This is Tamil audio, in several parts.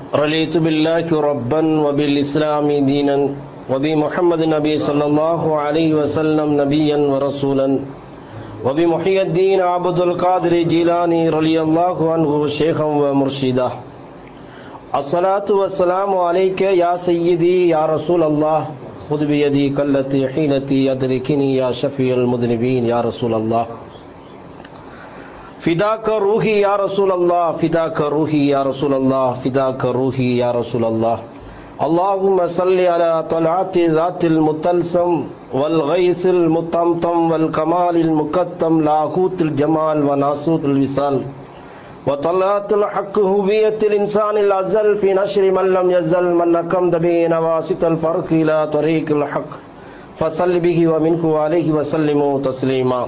رضيت بالله ربا وبالإسلام دينا وبمحمد النبي صلى الله عليه وسلم نبيا ورسولا وبمحي الدين عبد القادر جيلاني رضي الله عنه شيخا ومرشدا الصلاة والسلام عليك يا سيدي يا رسول الله خذ بيدي كالتي حيلتي أدركني يا شفيع المذنبين يا رسول الله فداك روحي يا رسول الله فداك روحي يا رسول الله فداك روحي يا رسول الله اللهم صل على طلعت ذات المتلسم والغيث المطمطم والكمال المكتم لاهوت الجمال وناسوت الوصال وطلعت الحق هوية الإنسان الأزل في نشر من لم يزل من نكمد به نواسط الفرق إلى طريق الحق فصل به ومنه عليه وسلموا تسليما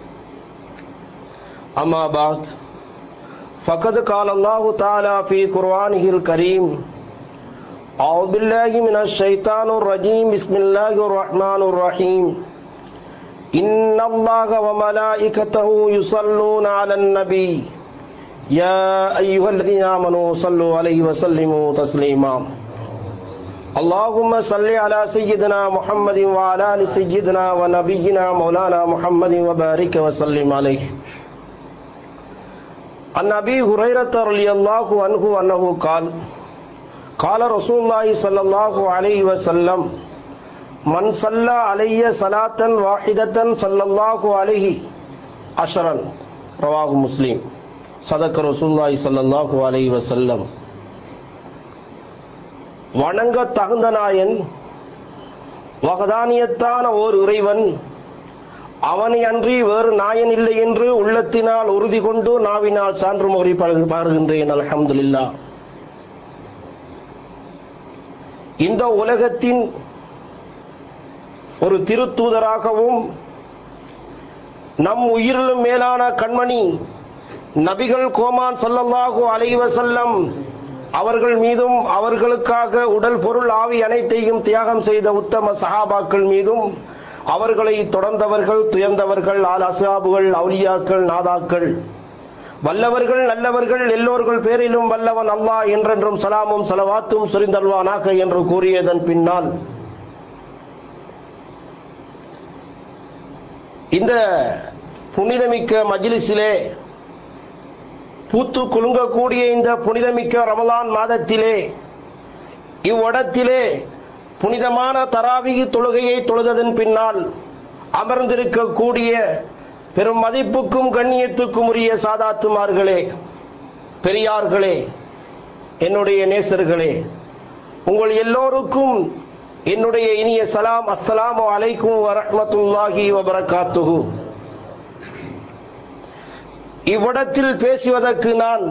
أما بعد فقد قال الله تعالى في قرآنه الكريم أعوذ بالله من الشيطان الرجيم بسم الله الرحمن الرحيم إن الله وملائكته يصلون على النبي يا أيها الذين آمنوا صلوا عليه وسلموا تسليما اللهم صل على سيدنا محمد وعلى آل سيدنا ونبينا مولانا محمد وبارك وسلم عليه عن أبي هريرة رضي الله عنه أنه قال قال رسول الله صلى الله عليه وسلم من صلى علي صلاة واحدة صلى الله عليه عشرا رواه مسلم صدق رسول الله صلى الله عليه وسلم வணங்க தகுந்த நாயன் வகதானியத்தான ஓர் இறைவன் அவனை அன்றி வேறு நாயன் இல்லை என்று உள்ளத்தினால் உறுதி கொண்டு நாவினால் சான்று முறை பாருகின்றேன் அலமதுல்லா இந்த உலகத்தின் ஒரு திருத்தூதராகவும் நம் உயிரிலும் மேலான கண்மணி நபிகள் கோமான் சல்லல்லாஹு அலைவசல்லம் அவர்கள் மீதும் அவர்களுக்காக உடல் பொருள் ஆவி அனைத்தையும் தியாகம் செய்த உத்தம சஹாபாக்கள் மீதும் அவர்களை தொடர்ந்தவர்கள் துயர்ந்தவர்கள் ஆல் அசாபுகள் அவுலியாக்கள் நாதாக்கள் வல்லவர்கள் நல்லவர்கள் எல்லோர்கள் பேரிலும் வல்லவன் அல்லாஹ் என்றென்றும் சலாமும் சலவாத்தும் சுரிந்தல்வானாக என்று கூறியதன் பின்னால் இந்த புனிதமிக்க மஜிலிசிலே பூத்து குலுங்கக்கூடிய இந்த புனிதமிக்க ரமலான் மாதத்திலே இவ்விடத்திலே புனிதமான தராவிகி தொழுகையை தொழுததன் பின்னால் அமர்ந்திருக்கக்கூடிய பெரும் மதிப்புக்கும் கண்ணியத்துக்கும் உரிய சாதாத்துமார்களே பெரியார்களே என்னுடைய நேசர்களே உங்கள் எல்லோருக்கும் என்னுடைய இனிய சலாம் அஸ்ஸலாமு அலைக்கும் வரஹமத்துல்லாஹி வபரகாத்துஹு இவ்விடத்தில் பேசுவதற்கு நான்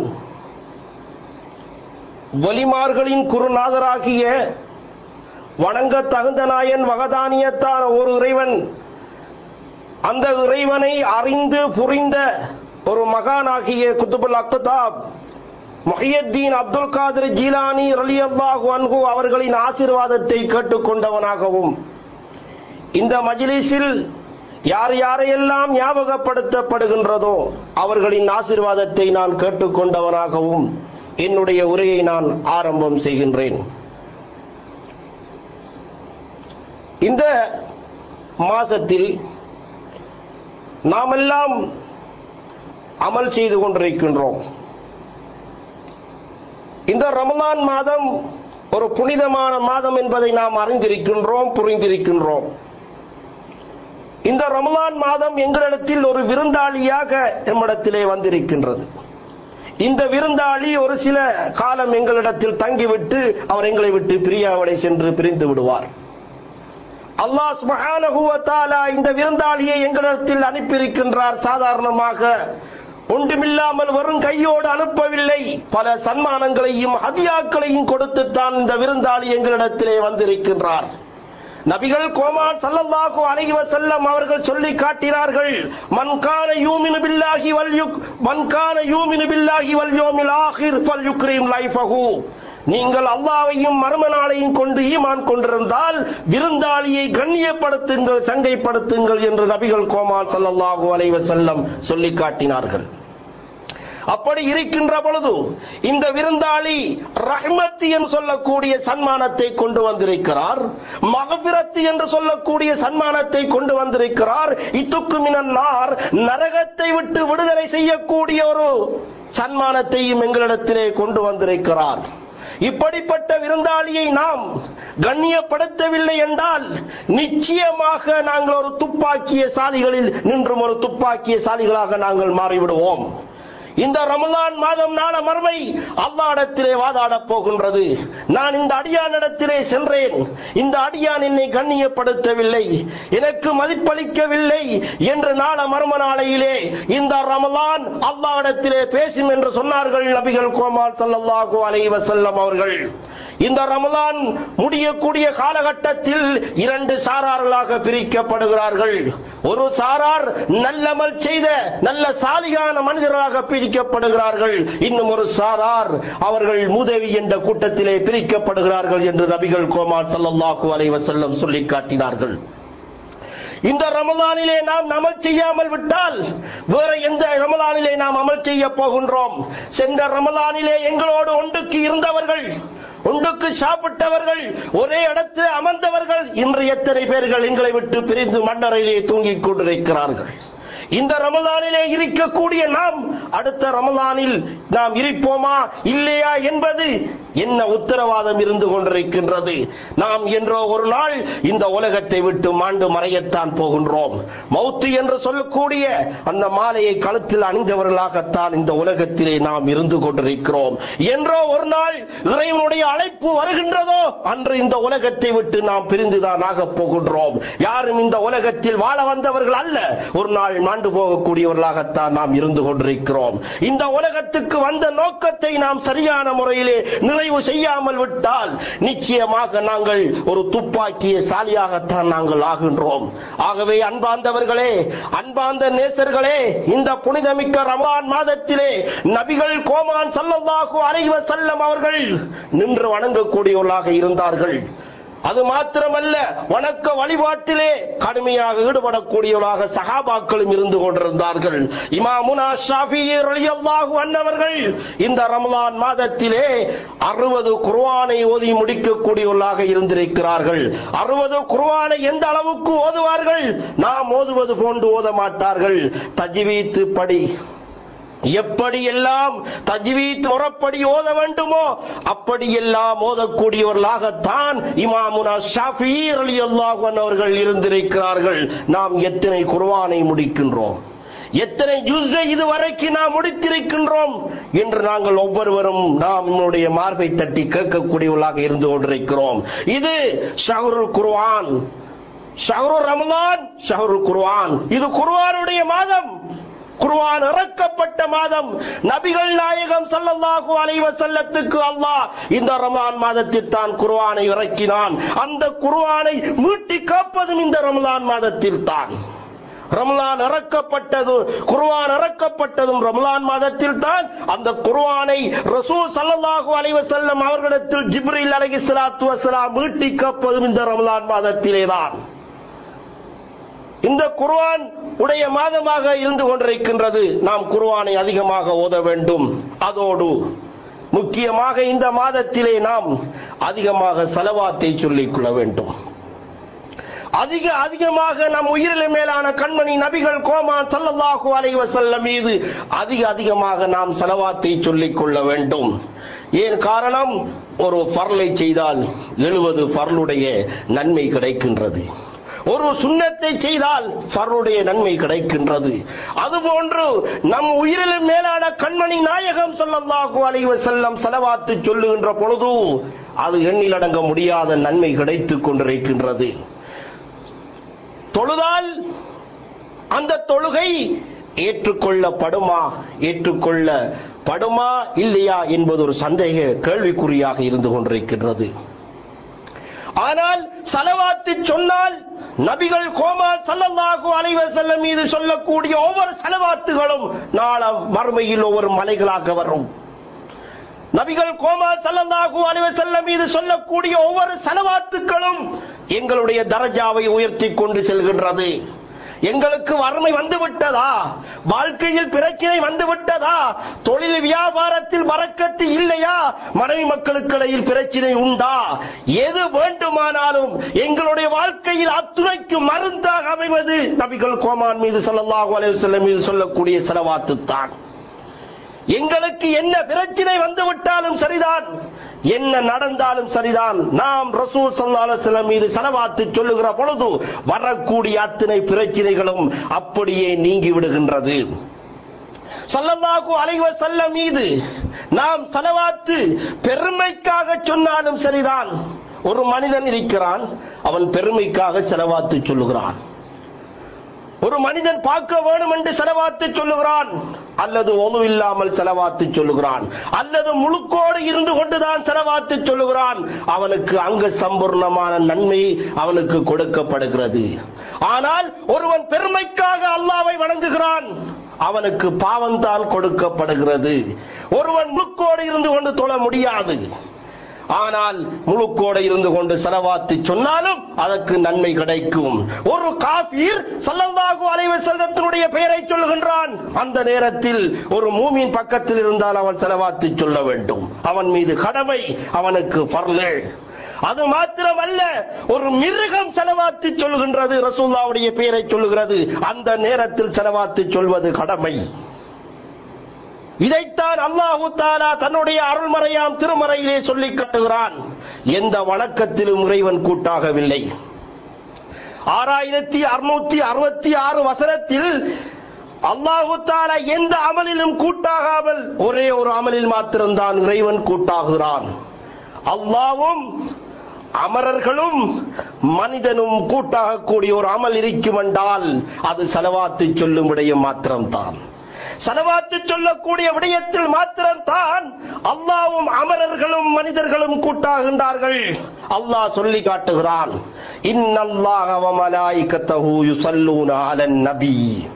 வலிமார்களின் குருநாதராகிய வணங்க தகுந்த நாயன் வகதானியத்தான ஒரு இறைவன் அந்த இறைவனை அறிந்து புரிந்த ஒரு மகானாகிய குத்துபுல் அக்தாப் மொஹியத்தீன் அப்துல் காதிர் ஜீலானி ரலி அல்லாஹு அன்ஹு அவர்களின் ஆசிர்வாதத்தை கேட்டுக்கொண்டவனாகவும் இந்த மஜிலிஸில் யார் யாரையெல்லாம் ஞாபகப்படுத்தப்படுகின்றதோ அவர்களின் ஆசிர்வாதத்தை நான் கேட்டுக்கொண்டவனாகவும் என்னுடைய உரையை நான் ஆரம்பம் செய்கின்றேன் இந்த மாசத்தில் நாமெல்லாம் அமல் செய்து கொண்டிருக்கின்றோம் இந்த ரமலான் மாதம் ஒரு புனிதமான மாதம் என்பதை நாம் அறிந்திருக்கின்றோம் புரிந்திருக்கின்றோம் இந்த ரமலான் மாதம் எங்களிடத்தில் ஒரு விருந்தாளியாக எம்மிடத்திலே வந்திருக்கின்றது இந்த விருந்தாளி ஒரு சில காலம் எங்களிடத்தில் தங்கிவிட்டு அவர் எங்களை விட்டு பிரியாவடை சென்று பிரிந்து விடுவார் அல்லாஹ் சுபஹானஹு வ தஆலா இந்த விருந்தாளியை எங்களிடத்தில் அனுப்பியிருக்கின்றார் சாதாரணமாக ஒன்றுமில்லாமல் வெறும் கையோடு அனுப்பவில்லை பல சன்மானங்களையும் ஹதியாக்களையும் கொடுத்து தான் இந்த விருந்தாளி எங்களிடத்திலே வந்திருக்கின்றார் நபிகள் கோமான் சல்லல்லாஹு அலைஹி வஸல்லம் அவர்கள் சொல்லி காட்டினார்கள் மன் கான யூமினு பில்லாஹி வல் யுக் மன் கான யூமினு பில்லாஹி வல் யௌமில் ஆகிர் ஃபல்யுக்ரிம் லைஃபஹு நீங்கள் அல்லாவையும் மர்ம நாளையும் கொண்டு ஈமான் கொண்டிருந்தால் விருந்தாளியை கண்ணியப்படுத்துங்கள் சங்கைப்படுத்துங்கள் என்று நபிகள் கோமான் சல்லல்லாஹு அலைஹி வஸல்லம் சொல்லி காட்டினார்கள் அப்படி இருக்கின்ற பொழுது இந்த விருந்தாளி ரஹ்மத் என்று சொல்லக்கூடிய சன்மானத்தை கொண்டு வந்திருக்கிறார் மகபிரத்து என்று சொல்லக்கூடிய சன்மானத்தை கொண்டு வந்திருக்கிறார் இத்துக்கு மினன்னார் நரகத்தை விட்டு விடுதலை செய்யக்கூடிய ஒரு சன்மானத்தையும் எங்களிடத்திலே கொண்டு வந்திருக்கிறார் இப்படிப்பட்ட விருந்தாளியை நாம் கண்ணியப்படுத்தவில்லை என்றால் நிச்சயமாக நாங்கள் ஒரு துப்பாக்கிய சாலிகளில் நின்றும் ஒரு துப்பாக்கிய சாலிகளாக நாங்கள் மாறிவிடுவோம் இந்த ரமலான் மாதம் நாள மறுமை அல்லாடத்திலே வாதாடப் போகின்றது நான் இந்த அடியானிடத்திலே சென்றேன் இந்த அடியான் என்னை கண்ணியப்படுத்தவில்லை எனக்கு மதிப்பளிக்கவில்லை என்று நாள மர்ம நாளையிலே இந்த ரமலான் அல்லாடத்திலே பேசும் என்று சொன்னார்கள் நபிகள் கோமால் சல்லல்லாஹு அலைஹி வஸல்லம் அவர்கள் இந்த ரமலான் முடியக்கூடிய காலகட்டத்தில் இரண்டு சாரார்களாக பிரிக்கப்படுகிறார்கள் ஒரு சாரார் நல்லமல் செய்த நல்ல சாலிகான மனிதர்களாக பிரிக்கப்படுகிறார்கள் இன்னும் ஒரு சாரார் அவர்கள் மூதேவி என்ற கூட்டத்திலே பிரிக்கப்படுகிறார்கள் என்று நபிகள் கோமான் சல்லல்லாஹு அலைஹி வஸல்லம் சொல்லி காட்டினார்கள் இந்த ரமலானிலே நாம் அமல் செய்யாமல் விட்டால் வேற எந்த ரமலானிலே நாம் அமல் செய்ய போகின்றோம் சென்ற ரமலானிலே எங்களோடு ஒன்றுக்கு இருந்தவர்கள் ஒன்றுக்கு சாப்பிட்டவர்கள் ஒரே இடத்தில் அமர்ந்தவர்கள் இன்று எத்தனை பேர்கள் எங்களை விட்டு பிரிந்து மன்னரையிலே தூங்கிக் கொண்டிருக்கிறார்கள் இந்த ரமலானிலே இருக்கக்கூடிய நாம் அடுத்த ரமலானில் நாம் இருப்போமா இல்லையா என்பது என்ன உத்தரவாதம் இருந்து கொண்டிருக்கின்றது நாம் என்றோ ஒரு நாள் இந்த உலகத்தை விட்டு மாண்டு மறையத்தான் போகின்றோம் மௌத்து என்று சொல்லக்கூடிய அந்த மாலையை கழுத்தில் அணிந்தவர்களாகத்தான் இந்த உலகத்திலே நாம் இருந்து கொண்டிருக்கிறோம் என்றோ ஒரு நாள் இறைவனுடைய அழைப்பு வருகின்றதோ அன்று இந்த உலகத்தை விட்டு நாம் பிரிந்துதான் ஆகப் போகின்றோம் யாரும் இந்த உலகத்தில் வாழ வந்தவர்கள் அல்ல ஒரு நாள் மாண்டு போகக்கூடியவர்களாகத்தான் நாம் இருந்து கொண்டிருக்கிறோம் இந்த உலகத்துக்கு வந்த நோக்கத்தை நாம் சரியான முறையிலே நிறைவு செய்யாமல் விட்டால் நிச்சயமாக நாங்கள் ஒரு துப்பாக்கிய சாலியாகத்தான் நாங்கள் ஆகின்றோம் ஆகவே அன்பார்ந்தவர்களே அன்பார்ந்த நேசர்களே இந்த புனிதமிக்க ரமலான் மாதத்திலே நபிகள் கோமான் சல்லல்லாஹு அலைஹி வஸல்லம் அவர்கள் நின்று வணங்கக்கூடியவர்களாக இருந்தார்கள் அது மாத்திரமல்ல வணக்க வழிபாட்டிலே கடுமையாக ஈடுபடக்கூடியவர்களாக சகாபாக்களும் இருந்து கொண்டிருந்தார்கள் இமாமுனா ஷாஃபி ரலியல்லாஹு அன்னவர்கள் இந்த ரமலான் மாதத்திலே அறுபது குர்ஆனை ஓதி முடிக்கக்கூடியவர்களாக இருந்திருக்கிறார்கள் அறுபது குர்ஆனை எந்த அளவுக்கு ஓதுவார்கள் நாம் ஓதுவது போன்று ஓத மாட்டார்கள் தஜ்வீத்து படி எப்படி எல்லாம் தஜ்வீத் முறப்படி ஓத வேண்டுமோ அப்படி எல்லாம் ஓதக்கூடியவர்களாகத்தான் இமாமுனா ஷாஃபி ரலியல்லாஹு அன்ஹு அவர்கள் இருந்திருக்கிறார்கள் நாம் எத்தனை குர்ஆனை முடிக்கின்றோம் எத்தனை ஜுஸை இதுவரைக்கு நாம் முடித்திருக்கின்றோம் என்று நாங்கள் ஒவ்வொருவரும் நாம் நம்முடைய மார்பை தட்டி கேட்கக்கூடியவர்களாக இருந்து கொண்டிருக்கிறோம் இது ஷஹருல் குர்ஆன் ஷஹரு ரமலான் ஷஹருல் குர்ஆன் இது குர்ஆனுடைய மாதம் குர்ஆன் இறக்கப்பட்ட மாதம் நபிகள் நாயகம் ஸல்லல்லாஹு அலைஹி வஸல்லத்துக்கு அல்லாஹ் இந்த ரமலான் மாதத்தில் தான் குர்ஆனை இறக்கினான் அந்த குர்ஆனை மீட்டி காப்பதும் இந்த ரமலான் மாதத்தில் தான் ரமலான் இறக்கப்பட்டது குர்ஆன் இறக்கப்பட்டதும் ரமலான் மாதத்தில் தான் அந்த குர்ஆனை ரசூல் ஸல்லல்லாஹு அலைஹி வஸல்லம் அவர்களிடத்தில் ஜிப்ரீல் அலைஹிஸ்ஸலாத்து வஸலாம் மீட்டி காப்பதும் இந்த ரமலான் மாதத்திலே தான் இந்த குர்ஆன் உடைய மாதமாக இருந்து கொண்டிருக்கின்றது நாம் குர்ஆனை அதிகமாக ஓத வேண்டும் அதோடு முக்கியமாக இந்த மாதத்திலே நாம் அதிகமாக செலவாத்தை சொல்லிக் கொள்ள வேண்டும் அதிக அதிகமாக நம் உயிரில மேலான கண்மணி நபிகள் கோமான் சல்லல்லாஹு அலைஹி வஸல்லம் மீது அதிக அதிகமாக நாம் செலவாத்தை சொல்லிக் கொள்ள வேண்டும் ஏன் காரணம் ஒரு ஃபர்லை செய்தால் எழுபது ஃபர்லுடைய நன்மை கிடைக்கின்றது ஒரு சுண்ணத்தை செய்தால் ஃபர்லுடைய நன்மை கிடைக்கின்றது அதுபோன்று நம் உயிரிலும் மேலான கண்மணி நாயகம் ஸல்லல்லாஹு அலைஹி வஸல்லம் ஸலவாத்து சொல்லுகின்ற பொழுது அது எண்ணிலடங்க முடியாத நன்மை கிடைத்துக் கொண்டிருக்கின்றது தொழுதால் அந்த தொழுகை ஏற்றுக்கொள்ளப்படுமா ஏற்றுக்கொள்ளப்படுமா இல்லையா என்பது ஒரு சந்தேக கேள்விக்குறியாக இருந்து கொண்டிருக்கின்றது ஆனால் சலவாத்து சொன்னால் நபிகள் கோமால் சல்லல்லாஹு அலைஹி வஸல்லம் மீது சொல்லக்கூடிய ஒவ்வொரு சலவாத்துகளும் நாள மறுமையில் ஒவ்வொரு மலைகளாக வரும் நபிகள் கோமால் சல்லல்லாஹு அலைஹி வஸல்லம் மீது சொல்லக்கூடிய ஒவ்வொரு சலவாத்துக்களும் எங்களுடைய தரஜாவை உயர்த்தி கொண்டு செல்கின்றது எங்களுக்கு வறுமை வந்து விட்டதா வாழ்க்கையில் பிரச்சனை வந்து விட்டதா தொழில் வியாபாரத்தில் வரக்கத்து இல்லையா மனைவி மக்களுக்கு இடையில் பிரச்சனை உண்டா எது வேண்டுமானாலும் எங்களுடைய வாழ்க்கையில் அத்துணைக்கு மருந்தாக அமைவது நபிகள் கோமான் மீது ஸல்லல்லாஹு அலைஹி வஸல்லம் மீது சொல்லக்கூடிய செலவாத்து தான் எங்களுக்கு என்ன பிரச்சனை வந்து விட்டாலும் சரிதான் என்ன நடந்தாலும் சரிதான் நாம் ரசூல் ஸல்லல்லாஹு அலைஹி வஸல்லம் மீது சலவாத்து சொல்லுகிற பொழுது வரக்கூடிய அத்தனை பிரச்சனைகளும் அப்படியே நீங்கி விடுகின்றது ஸல்லல்லாஹு அலைஹி வஸல்லம் மீது நாம் சலவாத்து பெருமைக்காக சொன்னாலும் சரிதான் ஒரு மனிதன் இருக்கிறான் அவன் பெருமைக்காக செலவாத்து சொல்லுகிறான் ஒரு மனிதன் பார்க்க வேணும் என்று செலவாத்து சொல்லுகிறான் அல்லது ஒது இல்லாமல் செலவாத்து சொல்லுகிறான் அல்லது முழுக்கோடு இருந்து கொண்டுதான் செலவாத்து சொல்லுகிறான் அவனுக்கு அங்க சம்பூர்ணமான நன்மை அவனுக்கு கொடுக்கப்படுகிறது ஆனால் ஒருவன் பெருமைக்காக அல்லாவை வணங்குகிறான் அவனுக்கு பாவம்தான் கொடுக்கப்படுகிறது ஒருவன் முழுக்கோடு இருந்து கொண்டு தொழ முடியாது ஆனால் முழுக்கோட இருந்து கொண்டு செலவாத்து சொன்னாலும் அதற்கு நன்மை கிடைக்கும் ஒரு காபீர் சல்லல்லாஹு அலைஹி வஸல்லத்தினுடைய பெயரை சொல்லுகின்றான் அந்த நேரத்தில் ஒரு மூமின் பக்கத்தில் இருந்தால் அவன் செலவாத்து சொல்ல வேண்டும் அவன் மீது கடமை அவனுக்கு பர்லே அது மாத்திரமல்ல ஒரு மிருகம் செலவாத்து சொல்லுகின்றது ரசூல்லாவுடைய பெயரை சொல்லுகிறது அந்த நேரத்தில் செலவாத்து சொல்வது கடமை இதைத்தான் அல்லாஹு தாலா தன்னுடைய அருள்மறையாம் திருமறையிலே சொல்லிக் காட்டுகிறான் எந்த வணக்கத்திலும் இறைவன் கூட்டாகவில்லை ஆறாயிரத்தி அறுநூத்தி அறுபத்தி ஆறு வசனத்தில் அல்லாஹு தாலா எந்த அமலிலும் கூட்டாகாமல் ஒரே ஒரு அமலில் மாத்திரம்தான் இறைவன் கூட்டாகிறான் அல்லாவும் அமரர்களும் மனிதனும் கூட்டாகக்கூடிய ஒரு அமல் இருக்கும் என்றால் அது செலவாத்து சொல்லும் விடயம் மாத்திரம்தான் செலவாத்து சொல்லக்கூடிய விடயத்தில் மாத்திரம்தான் அல்லாவும் அமரர்களும் மனிதர்களும் கூட்டாகின்றார்கள் அல்லாஹ் சொல்லி காட்டுகிறான் இன்னல்லாஹ வ மலாயிகத்தஹு யுஸல்லூன அலன் நபி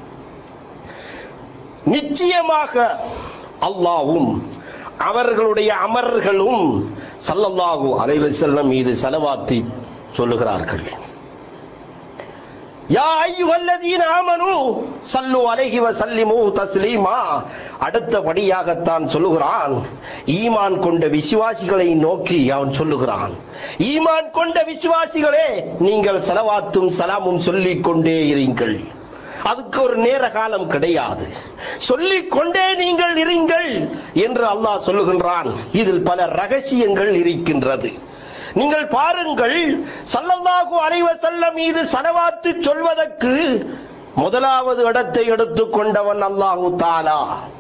நிச்சயமாக அல்லாவும் அவர்களுடைய அமரர்களும் சல்லல்லாஹு அலைஹி வஸல்லம் மீது செலவாத்தி சொல்லுகிறார்கள் யா ஐயுகல்லதீன ஆமனு சல்லு அலைஹி வஸல்லிமு தஸ்லீமா அடுத்தபடியாகத்தான் சொல்லுகிறான் ஈமான் கொண்ட விசுவாசிகளை நோக்கி அவன் சொல்லுகிறான் ஈமான் கொண்ட விசுவாசிகளே நீங்கள் செலவாத்தும் சலாமும் சொல்லிக் கொண்டே இருங்கள் அதுக்கு ஒரு நேர காலம் கிடையாது சொல்லிக் கொண்டே நீங்கள் இருங்கள் என்று அல்லாஹ் சொல்லுகின்றான் இதில் பல ரகசியங்கள் இருக்கின்றது நீங்கள் பாருங்கள் சல்லல்லாஹு அலைஹி வஸல்லம் மீது சலவாத்து சொல்வதற்கு முதலாவது இடத்தை எடுத்துக் கொண்டவன் அல்லாஹு தாலா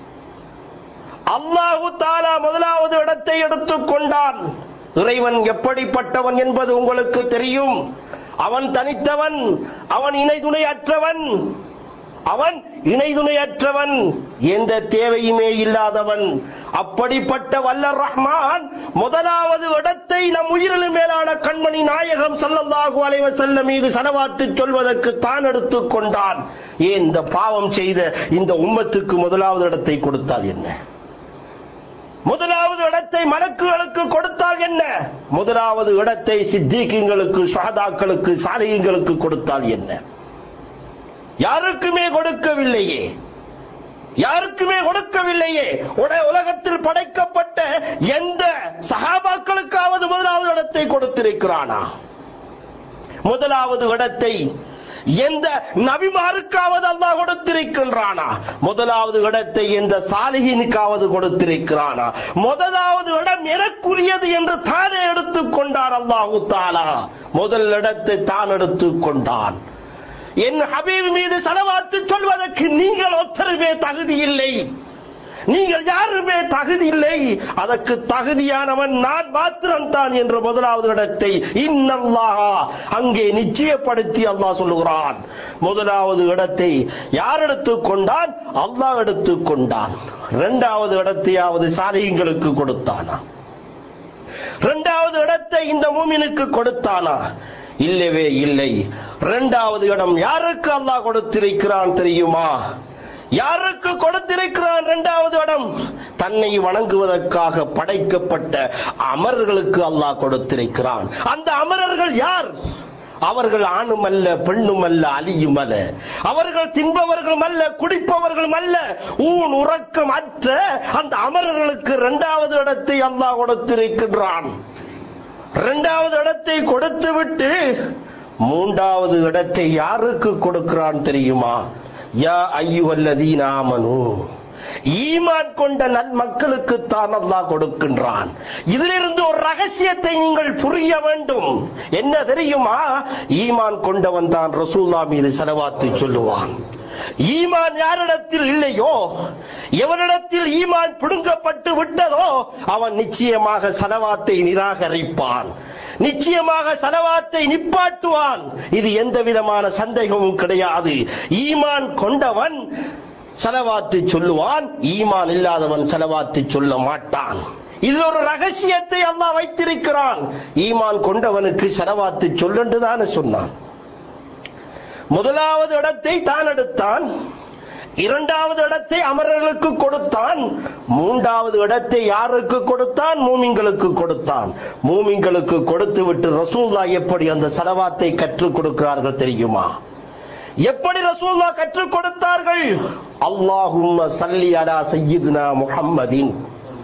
அல்லாஹு தாலா முதலாவது இடத்தை எடுத்துக் கொண்டான் இறைவன் எப்படிப்பட்டவன் என்பது உங்களுக்கு தெரியும் அவன் தனித்தவன் அவன் இணை துணையற்றவன் அவன் இணை துணையற்றவன் எந்த தேவையுமே இல்லாதவன் அப்படிப்பட்ட வல்ல ரஹ்மான் முதலாவது இடத்தை நம் உயிரிலும் மேலான கண்மணி நாயகம் சல்லல்லாஹு அலைஹி வஸல்லம் மீது சலவாத்து சொல்வதற்கு தான் எடுத்துக் கொண்டான் ஏன் இந்த பாவம் செய்த இந்த உம்மத்துக்கு முதலாவது இடத்தை கொடுத்தால் என்ன முதலாவது இடத்தை மலக்குகளுக்கு கொடுத்தால் என்ன முதலாவது இடத்தை சித்திகங்களுக்கு ஷஹதாக்களுக்கு சாலிகங்களுக்கு கொடுத்தால் என்ன யாருக்குமே கொடுக்கவில்லையே யாருக்குமே கொடுக்கவில்லையே உட- உலகத்தில் படைக்கப்பட்ட எந்த சகாபாக்களுக்காவது முதலாவது இடத்தை கொடுத்திருக்கிறானா முதலாவது இடத்தை எந்த நபிமாருக்காவது அல்லாஹ் கொடுத்திருக்கின்றானா முதலாவது இடத்தை எந்த சாலிகினுக்காவது கொடுத்திருக்கிறானா முதலாவது இடம் எனக்குரியது என்று தானே எடுத்துக் கொண்டார் அல்லாஹு தாலா முதல் இடத்தை தான் எடுத்துக் கொண்டான் என் ஹபீப் மீது செலவாத்து சொல்வதற்கு நீங்கள் ஒத்தருமே தகுதி இல்லை நீங்கள் யாருமே தகுதி இல்லை அதற்கு தகுதியானவன் நான் மாத்திரம்தான் என்ற முதலாவது இடத்தை இன்னல்லாஹா அங்கே நிச்சயப்படுத்தி அல்லாஹ் சொல்லுகிறான் முதலாவது இடத்தை யார் எடுத்துக் கொண்டான் அல்லாஹ் எடுத்துக் கொண்டான் இரண்டாவது இடத்தையாவது சாலிகளுக்கு கொடுத்தானா இரண்டாவது இடத்தை இந்த மூமினுக்கு கொடுத்தானா இல்லவே இல்லை இரண்டாவது இடம் யாருக்கு அல்லாஹ் கொடுத்திருக்கிறான் தெரியுமா யாருக்கு கொடுத்திருக்கிறான் இரண்டாவது இடம் தன்னை வணங்குவதற்காக படைக்கப்பட்ட அமரர்களுக்கு அல்லாஹ் கொடுத்திருக்கிறான் அந்த அமரர்கள் யார் அவர்கள் ஆணும் அல்ல பெண்ணும் அல்ல அலியும் அல்ல அவர்கள் தின்பவர்களும் அல்ல குடிப்பவர்களும் அல்ல ஊன் உறக்கம் அற்ற அந்த அமரர்களுக்கு இரண்டாவது இடத்தை அல்லாஹ் கொடுத்திருக்கின்றான் இரண்டாவது இடத்தை கொடுத்து விட்டு மூன்றாவது இடத்தை யாருக்கு கொடுக்கிறான் தெரியுமா யா ஐயுவல்லதீன ஆமனு ஈமான் கொண்ட நன்மக்களுக்கு தான் அல்லாஹ் கொடுக்கின்றான் இதிலிருந்து ஒரு ரகசியத்தை நீங்கள் புரிய வேண்டும் என்ன தெரியுமா ஈமான் கொண்டவன் தான் ரசூல்லா மீது செலவாத்து சொல்லுவான் ஈமான் யாரிடத்தில் இல்லையோ எவனிடத்தில் ஈமான் பிடுங்கப்பட்டு விட்டதோ அவன் நிச்சயமாக சலவாத்தை நிராகரிப்பான் நிச்சயமாக சலவாத்தை நிப்பாட்டுவான் இது எந்த விதமான சந்தேகமும் கிடையாது ஈமான் கொண்டவன் செலவாத்து சொல்லுவான் ஈமான் இல்லாதவன் செலவாத்து சொல்ல மாட்டான் இது ஒரு ரகசியத்தை அல்லாஹ் வைத்திருக்கிறான் ஈமான் கொண்டவனுக்கு செலவாத்து சொல்லென்றுதானே சொன்னான் முதலாவது இடத்தை தான் எடுத்தான் இரண்டாவது இடத்தை அமரர்களுக்கு கொடுத்தான் மூன்றாவது இடத்தை யாருக்கு கொடுத்தான் மூமிங்களுக்கு கொடுத்தான் மூமிங்களுக்கு கொடுத்து விட்டு ரசூல்லா எப்படி அந்த செலவாத்தை கற்றுக் கொடுக்கிறார்கள் தெரியுமா எப்படி ரசூல்லா கற்றுக் கொடுத்தார்கள் அல்லாஹும்ம சல்லி அலா சையீதுனா முஹம்மதின்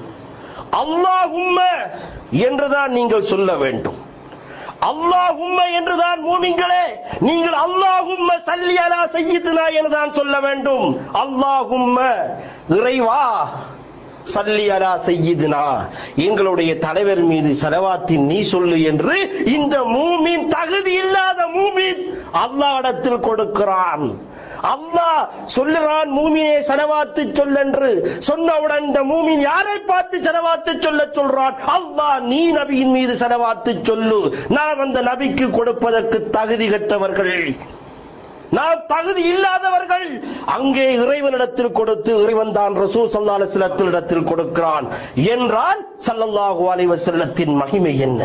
அல்லாஹும்ம என்றுதான் நீங்கள் சொல்ல வேண்டும் அல்லாஹும்ம என்றுதான் மூமிங்களே நீங்கள் அல்லாஹும்ம சல்லி அலா சையீதுனா என்றுதான் சொல்ல வேண்டும் அல்லாஹும்ம இறைவா சல்லி அலா செய்யுதுனா எங்களுடைய தலைவர் மீது செலவாத்தின் நீ சொல்லு என்று இந்த மூமின் தகுதி இல்லாத மூமின் அல்லாஹ்விடத்தில் கொடுக்கிறான் அல்லாஹ் சொல்லுறான் மூமினே செலவாத்து சொல்லென்று சொன்னவுடன் இந்த மூமின் யாரை பார்த்து செலவாத்து சொல்ல சொல்றான் அல்லாஹ் நீ நபியின் மீது செலவாத்து சொல்லு நான் அந்த நபிக்கு கொடுப்பதற்கு தகுதி கட்டவர்கள் நாம் தகுதி இல்லாதவர்கள் அங்கே இறைவனிடத்தில் கொடுத்து இறைவன் தான் ரசூ சல்லால இடத்தில் கொடுக்கிறான் என்றால் சல்லல்லாஹு அலைவ செல்லத்தின் மகிமை என்ன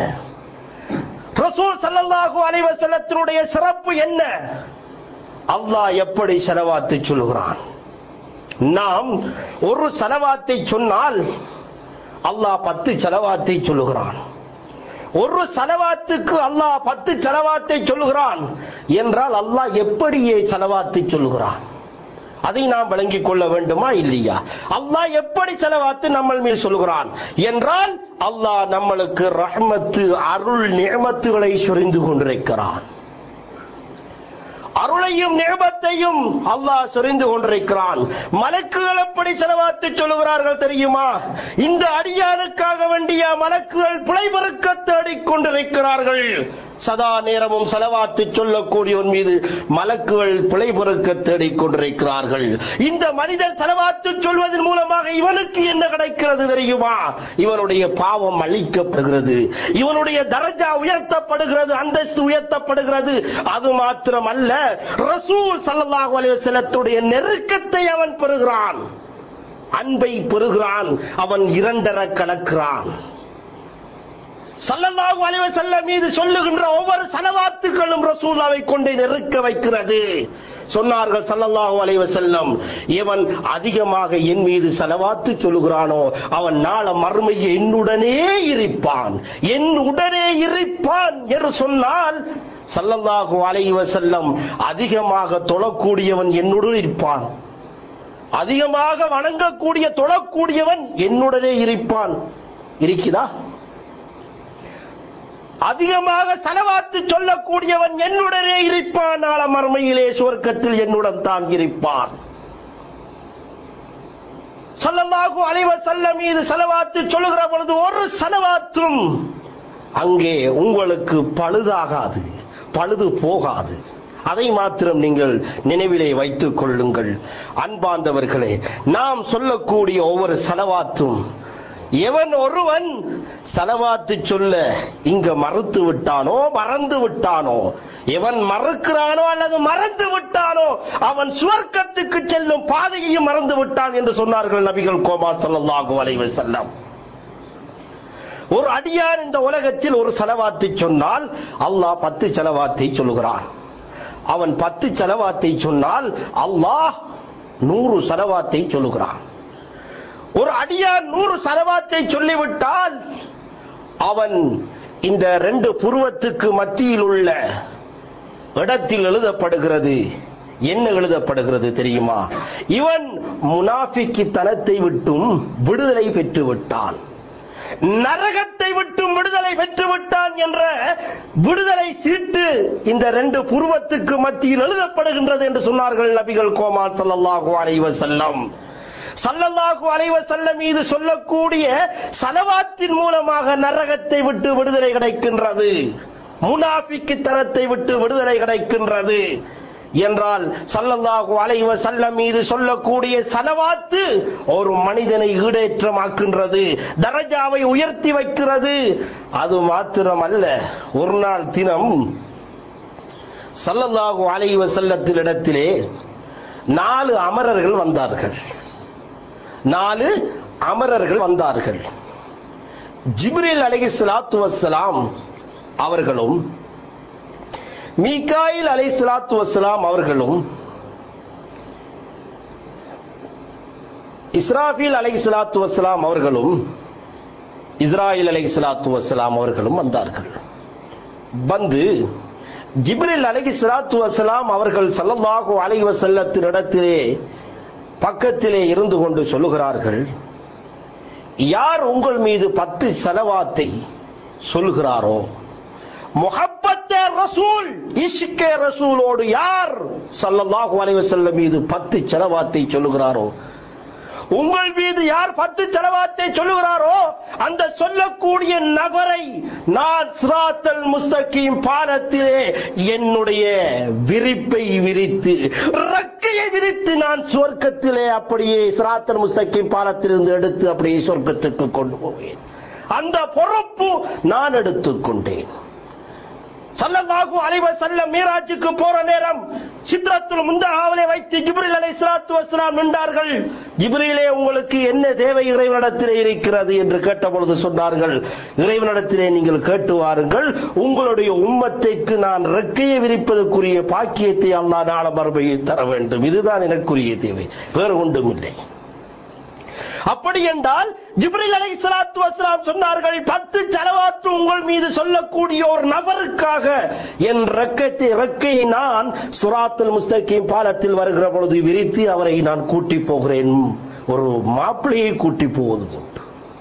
ரசூல் சல்லல்லாஹு அலைவ செல்லத்தினுடைய சிறப்பு என்ன அல்லாஹ் எப்படி செலவாத்து சொல்கிறான் நாம் ஒரு செலவாத்தை சொன்னால் அல்லாஹ் பத்து செலவாத்தை சொல்லுகிறான் ஒரு செலவாத்துக்கு அல்லாஹ் பத்து செலவாத்தை சொல்லுகிறான் என்றால் அல்லாஹ் எப்படியே செலவாத்தை சொல்லுகிறான் அதை நாம் விளங்கிக் கொள்ள வேண்டுமா இல்லையா அல்லாஹ் எப்படி செலவாத்து நம்ம மேல் சொல்கிறான் என்றால் அல்லாஹ் நம்மளுக்கு ரஹ்மத்து அருள் நியமத்துகளை சொரிந்து கொண்டிருக்கிறான் அருளையும் நியமத்தையும் அல்லாஹ் சொரிந்து கொண்டிருக்கிறான் மலக்குகள் எப்படி செலவாத்து சொல்லுகிறார்கள் தெரியுமா இந்த அடியானுக்காக வேண்டிய மலக்குகள் பிழைபறுக்க தேடிக் கொண்டிருக்கிறார்கள் சதா நேரமும் செலவாத்து சொல்லக்கூடியவன் மீது மலக்குகள் பிழை பொறுக்க தேடிக் கொண்டிருக்கிறார்கள் இந்த மனிதர் செலவாத்து சொல்வதன் மூலமாக இவனுக்கு என்ன கிடைக்கிறது தெரியுமா இவனுடைய பாவம் அழிக்கப்படுகிறது இவனுடைய தரஜா உயர்த்தப்படுகிறது அந்தஸ்து உயர்த்தப்படுகிறது அது மாத்திரம் அல்ல ரசூல் சல்லல்லாஹு அலைஹி வஸல்லத்துடைய நெருக்கத்தை அவன் பெறுகிறான் அன்பை பெறுகிறான் அவன் இரண்டர கலக்கிறான் சல்லல்லாஹு அலைஹி வஸல்லம் மீது சொல்லுகின்ற ஒவ்வொரு சலவாத்துகளும் ரசூலாவை கொண்டே நெருக்க வைக்கிறது சொன்னார்கள் சல்லல்லாஹு அலைஹி வஸல்லம் இவன் அதிகமாக என் மீது சலவாத்து சொல்லுகிறானோ அவன் நாள மறுமையை என்னுடனே இருப்பான் என் உடனே இருப்பான் என்று சொன்னால் சல்லல்லாஹு அலைஹி வஸல்லம் அதிகமாக தொழக்கூடியவன் என்னுடன் இருப்பான் அதிகமாக வணங்கக்கூடிய தொழக்கூடியவன் என்னுடனே இருப்பான் இருக்குதா அதிகமாக செலவாத்து சொல்லக்கூடியவன் என்னுடனே இருப்பான் நாள மர்மையிலே சுவர்க்கத்தில் என்னுடன் தான் இருப்பான் சல்லல்லாஹு அலைவ செல்ல மீது செலவாத்து சொல்லுகிற பொழுது ஒரு செலவாத்தும் அங்கே உங்களுக்கு பழுதாகாது பழுது போகாது அதை மாத்திரம் நீங்கள் நினைவிலே வைத்துக் கொள்ளுங்கள் அன்பார்ந்தவர்களே நாம் சொல்லக்கூடிய ஒவ்வொரு செலவாத்தும் எவன் ஒருவன் செலவாத்து சொல்ல இங்க மறுத்து விட்டானோ மறந்து விட்டானோ எவன் மறுக்கிறானோ அல்லது மறந்து விட்டானோ அவன் சுவர்க்கத்துக்கு செல்லும் பாதையையும் மறந்து விட்டான் என்று சொன்னார்கள் நபிகள் கோமான் ஸல்லல்லாஹு அலைஹி வஸல்லம் ஒரு அடியான் இந்த உலகத்தில் ஒரு செலவாத்தை சொன்னால் அல்லாஹ் பத்து செலவாத்தை சொல்லுகிறான் அவன் பத்து செலவாத்தை சொன்னால் அல்லாஹ் நூறு செலவாத்தை சொல்லுகிறான் ஒரு அடியான் நூறு செலவாத்தை சொல்லிவிட்டால் அவன் இந்த ரெண்டு புருவத்துக்கு மத்தியில் உள்ள இடத்தில் எழுதப்படுகிறது என்ன எழுதப்படுகிறது தெரியுமா இவன் முனாஃபிக்கு தனத்தை விட்டும் விடுதலை பெற்று விட்டான் நரகத்தை விட்டும் விடுதலை பெற்று விட்டான் என்ற விடுதலை சீட்டு இந்த ரெண்டு புருவத்துக்கு மத்தியில் எழுதப்படுகின்றது என்று சொன்னார்கள் நபிகள் கோமான் ஸல்லல்லாஹு அலைஹி வஸல்லம் சல்லல்லாஹு அலைஹி வஸல்லம் மீது சொல்லக்கூடிய சலவாத்தின் மூலமாக நரகத்தை விட்டு விடுதலை கிடைக்கின்றது முனாஃபிக்கு தனத்தை விட்டு விடுதலை கிடைக்கின்றது என்றால் சல்லல்லாஹு அலைஹி வஸல்லம் மீது சொல்லக்கூடிய சலவாத்து ஒரு மனிதனை ஈடேற்றமாக்கின்றது தரஜாவை உயர்த்தி வைக்கிறது அது மாத்திரமல்ல ஒரு நாள் தினம் சல்லல்லாஹு அலைஹி வஸல்லத்தில் இடத்திலே நாலு அமரர்கள் வந்தார்கள் நாலு அமரர்கள் வந்தார்கள் ஜிப்ரில் அலைஹி ஸலாத்து வஸ்ஸலாம் அவர்களும் மீகாயில் அலை சலாத்து வசலாம் அவர்களும் இஸ்ராஃபில் அலை சலாத்து வசலாம் அவர்களும் இஸ்ராயில் அலை சலாத்து வசலாம் அவர்களும் வந்தார்கள் வந்து ஜிப்ரில் அலை சலாத்து வசலாம் அவர்கள் சல்லல்லாஹு அலை வசல்லத்தின் இடத்திலே பக்கத்திலே இருந்து கொண்டு சொல்லுகிறார்கள் யார் உங்கள் மீது பத்து செலவாத்தை சொல்கிறாரோ முகப்பத்தே ரசூல் இஷ்கே ரசூலோடு யார் சல்லல்லாஹு அலைஹி வஸல்லம் மீது பத்து செலவாத்தை சொல்லுகிறாரோ உங்கள் மீது யார் பத்து செலவாத்தை சொல்லுகிறாரோ அந்த சொல்லக்கூடிய நபரை நான் சிராத்தல் முஸ்தகீம் பாலத்திலே என்னுடைய விரிப்பை விரித்து ரக்கையை விரித்து நான் சுவர்க்கத்திலே அப்படியே சிராத்தல் முஸ்தகீம் பாலத்திலிருந்து எடுத்து அப்படியே சொர்க்கத்துக்கு கொண்டு போவேன் அந்த பொறுப்பு நான் எடுத்துக்கொண்டேன் சல்லல்லாஹு அலைஹி வஸல்லம் மீராஜுக்கு போற நேரம் சித்ரத்துல் முந்தஹாவிலே வைத்து ஜிப்ரீல் அலைஹிஸ்ஸலாத்து வஸலாம் நின்றார்கள் ஜிப்ரீலே உங்களுக்கு என்ன தேவை இறைவனிடத்திலே இருக்கிறது என்று கேட்டபொழுது சொன்னார்கள் இறைவனிடத்திலே நீங்கள் கேட்டு வாருங்கள் உங்களுடைய உம்மத்தைக்கு நான் ரெக்கையை விரிப்பதற்குரிய பாக்கியத்தை அல்லாஹ் நாள மறுபடியில் தர வேண்டும் இதுதான் எனக்குரிய தேவை வேறு ஒன்றும் இல்லை அப்படி என்றால் ஜிப்ரில் அலை சலாத்து வசலாம் சொன்னார்கள் பத்து செலவாத்து உங்கள் மீது சொல்லக்கூடிய ஒரு நபருக்காக என் ரெக்கத்தை ரெக்கையை நான் சுராத்துல் முஸ்தகீம் பாலத்தில் வருகிற பொழுது விரித்து அவரை நான் கூட்டி போகிறேன் ஒரு மாப்பிள்ளையை கூட்டி போவது உண்டு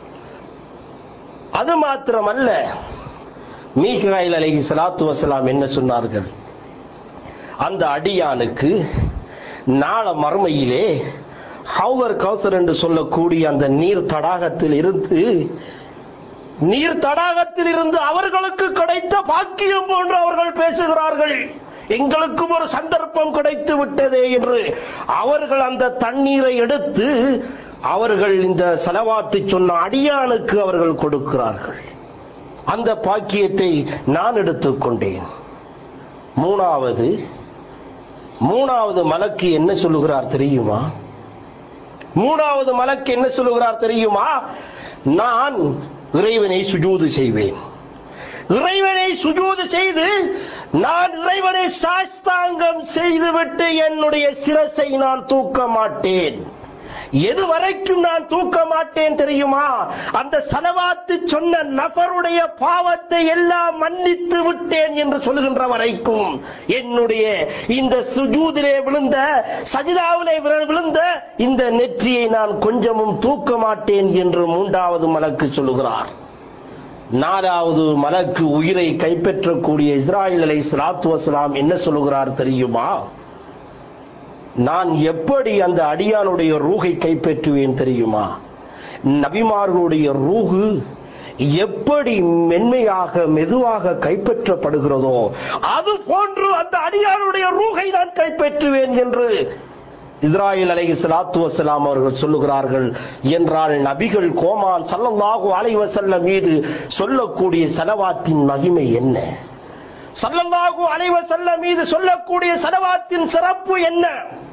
அது மாத்திரமல்ல மீகாயில் அலைஹி சலாத்து வசலாம் என்ன சொன்னார்கள் அந்த அடியானுக்கு நாள மறுமையிலே ஹவுவர் கௌசர் என்று சொல்லக்கூடிய அந்த நீர் தடாகத்தில் இருந்து நீர் தடாகத்தில் இருந்து அவர்களுக்கு கிடைத்த பாக்கியம் போன்று அவர்கள் பேசுகிறார்கள் எங்களுக்கும் ஒரு சந்தர்ப்பம் கிடைத்து விட்டதே என்று அவர்கள் அந்த தண்ணீரை எடுத்து அவர்கள் இந்த செலவாத்து சொன்ன அடியானுக்கு அவர்கள் கொடுக்கிறார்கள் அந்த பாக்கியத்தை நான் எடுத்துக்கொண்டேன் மூணாவது மூணாவது மலக்கு என்ன சொல்லுகிறார் தெரியுமா மூணாவது மலக்கு என்ன சொல்லுகிறார் தெரியுமா நான் இறைவனை சுஜூது செய்வேன் இறைவனை சுஜூது செய்து நான் இறைவனை சாஸ்தாங்கம் செய்துவிட்டு என்னுடைய சிரசை நான் தூக்க மாட்டேன் எது வரைக்கும் நான் தூக்க மாட்டேன் தெரியுமா அந்த சலவாத்து சொன்ன நபருடைய பாவத்தை எல்லாம் மன்னித்து விட்டேன் என்று சொல்லுகின்ற வரைக்கும் என்னுடைய இந்த சுஜூதிலே விழுந்த சஜிதாவிலே விழுந்த இந்த நெற்றியை நான் கொஞ்சமும் தூக்க மாட்டேன் என்று மூன்றாவது மலக்கு சொல்லுகிறார் நாலாவது மலக்கு உயிரை கைப்பற்றக்கூடிய இஸ்ராயல் அலை சலாத்து வசலாம் என்ன சொல்லுகிறார் தெரியுமா நான் எப்படி அந்த அடியானுடைய ரூகை கைப்பற்றுவேன் தெரியுமா நபிமார்களுடைய ரூகு எப்படி மென்மையாக மெதுவாக கைப்பற்றப்படுகிறதோ அது போன்று அந்த அடியானுடைய ரூகை நான் கைப்பற்றுவேன் என்று இஸ்ராயல் அலைஹி ஸலாத்து வஸலாம் அவர்கள் சொல்லுகிறார்கள் என்றால் நபிகள் கோமான் ஸல்லல்லாஹு அலைஹி வஸல்லம் மீது சொல்லக்கூடிய சலவாத்தின் மகிமை என்ன ஸல்லல்லாஹு அலைஹி வஸல்லம் மீது சொல்லக்கூடிய சலவாத்தின் சிறப்பு என்ன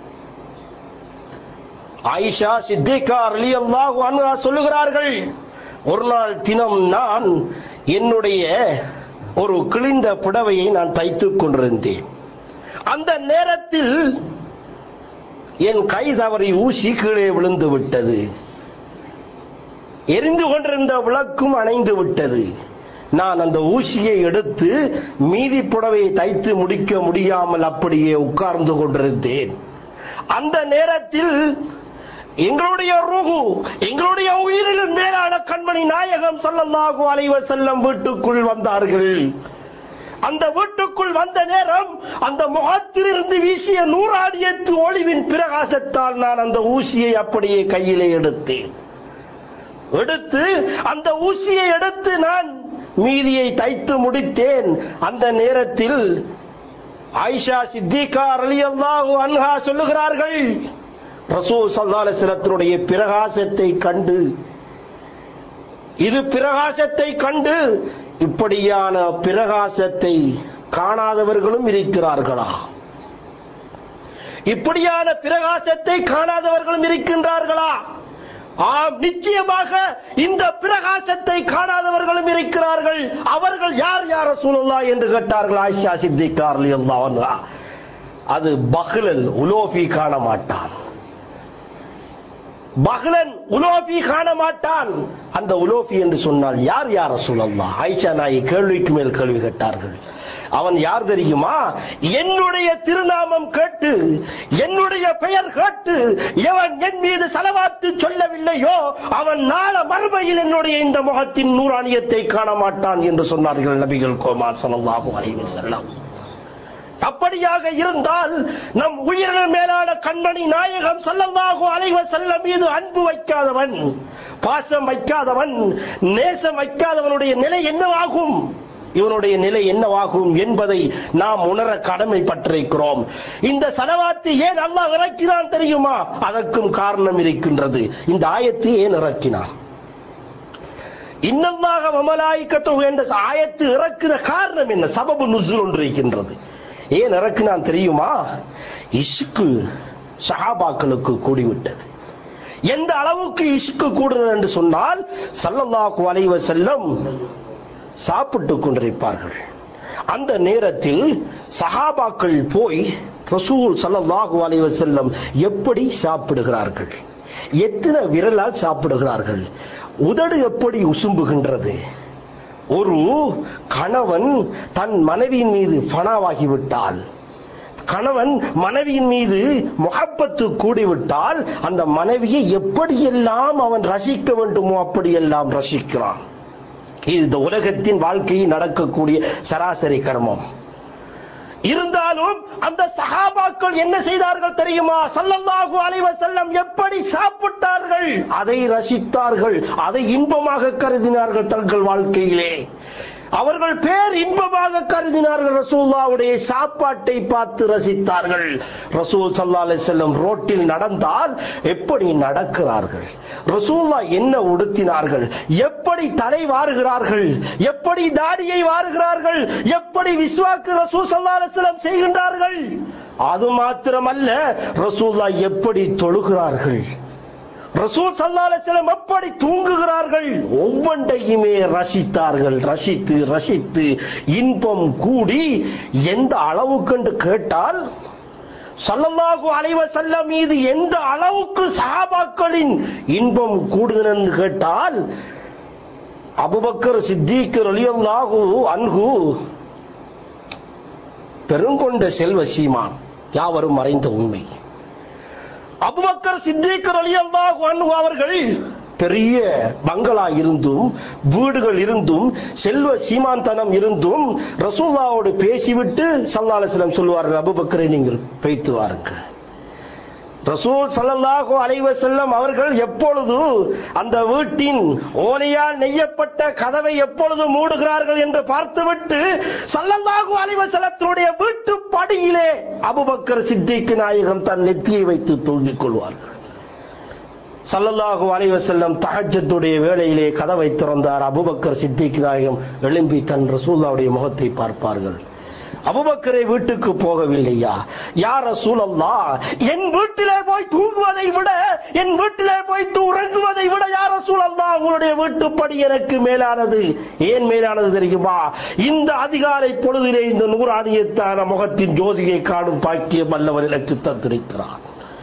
ஆயிஷா சித்திகா ரலியல்லாஹு அன்ஹா சொல்லுகிறார்கள் ஒரு நாள் தினம் நான் என்னுடைய ஒரு கிழிந்த புடவையை நான் தைத்துக் கொண்டிருந்தேன் அந்த நேரத்தில் என் கை தவறி ஊசி கீழே விழுந்து விட்டது எரிந்து கொண்டிருந்த விளக்கும் அணைந்து விட்டது நான் அந்த ஊசியை எடுத்து மீதி புடவையை தைத்து முடிக்க முடியாமல் அப்படியே உட்கார்ந்து கொண்டிருந்தேன் அந்த நேரத்தில் எங்களுடைய ரூஹு எங்களுடைய உயிரிலும் மேலான கண்மணி நாயகம் ஸல்லல்லாஹு அலைஹி வஸல்லம் வீட்டுக்குள் வந்தார்கள் அந்த வீட்டுக்குள் வந்த நேரம் அந்த முகத்திலிருந்து வீசிய நூறாடியத்து ஒளிவின் பிரகாசத்தால் நான் அந்த ஊசியை அப்படியே கையிலே எடுத்தேன் எடுத்து அந்த ஊசியை எடுத்து நான் மீதியை தைத்து முடித்தேன் அந்த நேரத்தில் ஆயிஷா சித்திகா ரலியல்லாஹு அன்ஹா சொல்லுகிறார்கள் ரசூல் ஸல்லல்லாஹு அலைஹி வஸல்லத்தினுடைய பிரகாசத்தை கண்டு இது பிரகாசத்தை கண்டு இப்படியான பிரகாசத்தை காணாதவர்களும் இருக்கிறார்களா இப்படியான பிரகாசத்தை காணாதவர்களும் இருக்கின்றார்களா ஆம் நிச்சயமாக இந்த பிரகாசத்தை காணாதவர்களும் இருக்கிறார்கள் அவர்கள் யார் யார் சூழல்லா என்று கேட்டார்கள் ஆயிஷா சித்திகார் அல்லாஹ் அது பஹ்லல் உலோஃபி காண மாட்டான் பஹ்லன் உலோஃபி காண மாட்டான் அந்த உலோஃபி என்று சொன்னால் யார் யார் சூழல்லா ஆயிஷா நாயை கேள்விக்கு மேல் கேள்வி கேட்டார்கள் அவன் யார் தெரியுமா என்னுடைய திருநாமம் கேட்டு என்னுடைய பெயர் கேட்டு எவன் என் மீது செலவாத்து சொல்லவில்லையோ அவன் நாள மறுமையில் என்னுடைய இந்த முகத்தின் நூறாணியத்தை காண மாட்டான் என்று சொன்னார்கள் நபிகள் கோமார் ஸல்லல்லாஹு அலைஹி வஸல்லம் அப்படியாக இருந்தால் நம் உயிரின் மேலான கண்மணி நாயகம் ஸல்லல்லாஹு அலைஹி வஸல்லம் மீது அன்பு வைக்காதவன் பாசம் வைக்காதவன் நேசம் வைக்காதவனுடைய நிலை என்னவாகும் இவனுடைய நிலை என்னவாகும் என்பதை நாம் உணர கடமைப்பட்டிருக்கிறோம் இந்த சலவாத்து ஏன் அல்லாஹ் இறக்கினான் தெரியுமா அதற்கும் காரணம் இருக்கின்றது இந்த ஆயத்தை ஏன் இறக்கினான் இன்னமாக மமலாய்க்கத்தோ என்ற ஆயத்து இறக்கிற காரணம் என்ன சபபு நுசுல் ஒன்று இருக்கின்றது ஏன் இறக்கினான் தெரியுமா இஷ்கு சஹாபாக்களுக்கு கூடிவிட்டது எந்த அளவுக்கு இஷ்கு கூடுறது என்று சொன்னால் சல்லல்லாஹு அலைஹி வஸல்லம் சாப்பிட்டுக் கொண்டிருப்பார்கள் அந்த நேரத்தில் சஹாபாக்கள் போய் ரசூல் ஸல்லல்லாஹு அலைஹி வஸல்லம் எப்படி சாப்பிடுகிறார்கள் எத்தனை விரலால் சாப்பிடுகிறார்கள் உதடு எப்படி உசும்புகின்றது ஒரு கணவன் தன் மனைவியின் மீது ஃபனாவாகிவிட்டால் கணவன் மனைவியின் மீது முகப்பத்து கூடிவிட்டால் அந்த மனைவியை எப்படியெல்லாம் அவன் ரசிக்க வேண்டுமோ அப்படியெல்லாம் ரசிக்கிறான் இது இந்த உலகத்தின் வாழ்க்கையில் நடக்கக்கூடிய சராசரி கர்மம் இருந்தாலும் அந்த சஹாபாக்கள் என்ன செய்தார்கள் தெரியுமா சல்லல்லாஹு அலைஹி வஸல்லம் எப்படி சாப்பிட்டார்கள் அதை ரசித்தார்கள் அதை இன்பமாக கருதினார்கள் தங்கள் வாழ்க்கையிலே அவர்கள் பேர் இன்பமாக கருதினார்கள் ரசூல்லாவுடைய சாப்பாட்டை பார்த்து ரசித்தார்கள் ரசூல் சல்லா செல்லம் ரோட்டில் நடந்தால் எப்படி நடக்கிறார்கள் ரசூல்லா என்ன உடுத்தினார்கள் எப்படி தலை வாருகிறார்கள் எப்படி தாடியை வாருகிறார்கள் எப்படி விஸ்வாக்கு ரசூல் சல்லா செல்லம் செய்கின்றார்கள் அது மாத்திரமல்ல ரசூல்லா எப்படி தொழுகிறார்கள் ரசூல் சல்லாசலம் எப்படி தூங்குகிறார்கள் ஒவ்வொன்றையுமே ரசித்தார்கள் ரசித்து ரசித்து இன்பம் கூடி எந்த அளவுக்கு என்று கேட்டால் சல்லல்லாஹு அலைஹி வஸல்லம் மீது எந்த அளவுக்கு சஹாபாக்களின் இன்பம் கூடுதல் என்று கேட்டால் அபுபக்கர் சித்திக் ரலியல்லாஹு அன்ஹு பெருங்கொண்ட செல்வ சீமான் யாவரும் மறைந்த உண்மை அபுபக்கர் சித்திகர் அலியல்லாஹு அன்ஹு அவர்கள் பெரிய பங்களா இருந்தும் வீடுகள் இருந்தும் செல்வ சீமாந்தனம் இருந்தும் ரசூல்லாவோடு பேசிவிட்டு சல்லாஹம் சொல்லுவார்கள் அபுபக்கரை நீங்கள் பேய்த்து வாருங்கள் ரசூல் சல்லல்லாஹு அலைஹி வஸல்லம் அவர்கள் எப்பொழுது அந்த வீட்டின் ஓலையால் நெய்யப்பட்ட கதவை எப்பொழுது மூடுகிறார்கள் என்று பார்த்துவிட்டு சல்லல்லாஹு அலைஹி வஸல்லத்தினுடைய வீட்டு படியிலே அபுபக்கர் சித்திக்கு நாயகம் தன் நெத்தியை வைத்து தூங்கிக் கொள்வார்கள் சல்லல்லாஹு அலைஹி வஸல்லம் தஹஜ்ஜத்துடைய வேளையிலே கதவை திறந்தார் அபுபக்கர் சித்திக் நாயகம் எழும்பி தன் ரசூல்லாவுடைய முகத்தை பார்ப்பார்கள் அபுபக்கரை வீட்டுக்கு போகவில்லையா யார் ரசூலல்லா என் வீட்டிலே போய் தூங்குவதை விட என் வீட்டிலே போய் உறங்குவதை விட யார் ரசூலல்லா உங்களுடைய வீட்டுப்படி எனக்கு மேலானது ஏன் மேலானது தெரியுமா இந்த அதிகாலை பொழுதிலே இந்த நூறாணியத்தான முகத்தின் ஜோதியை காணும் பாக்கியம் அல்லவர் எனக்கு தந்திருக்கிறான்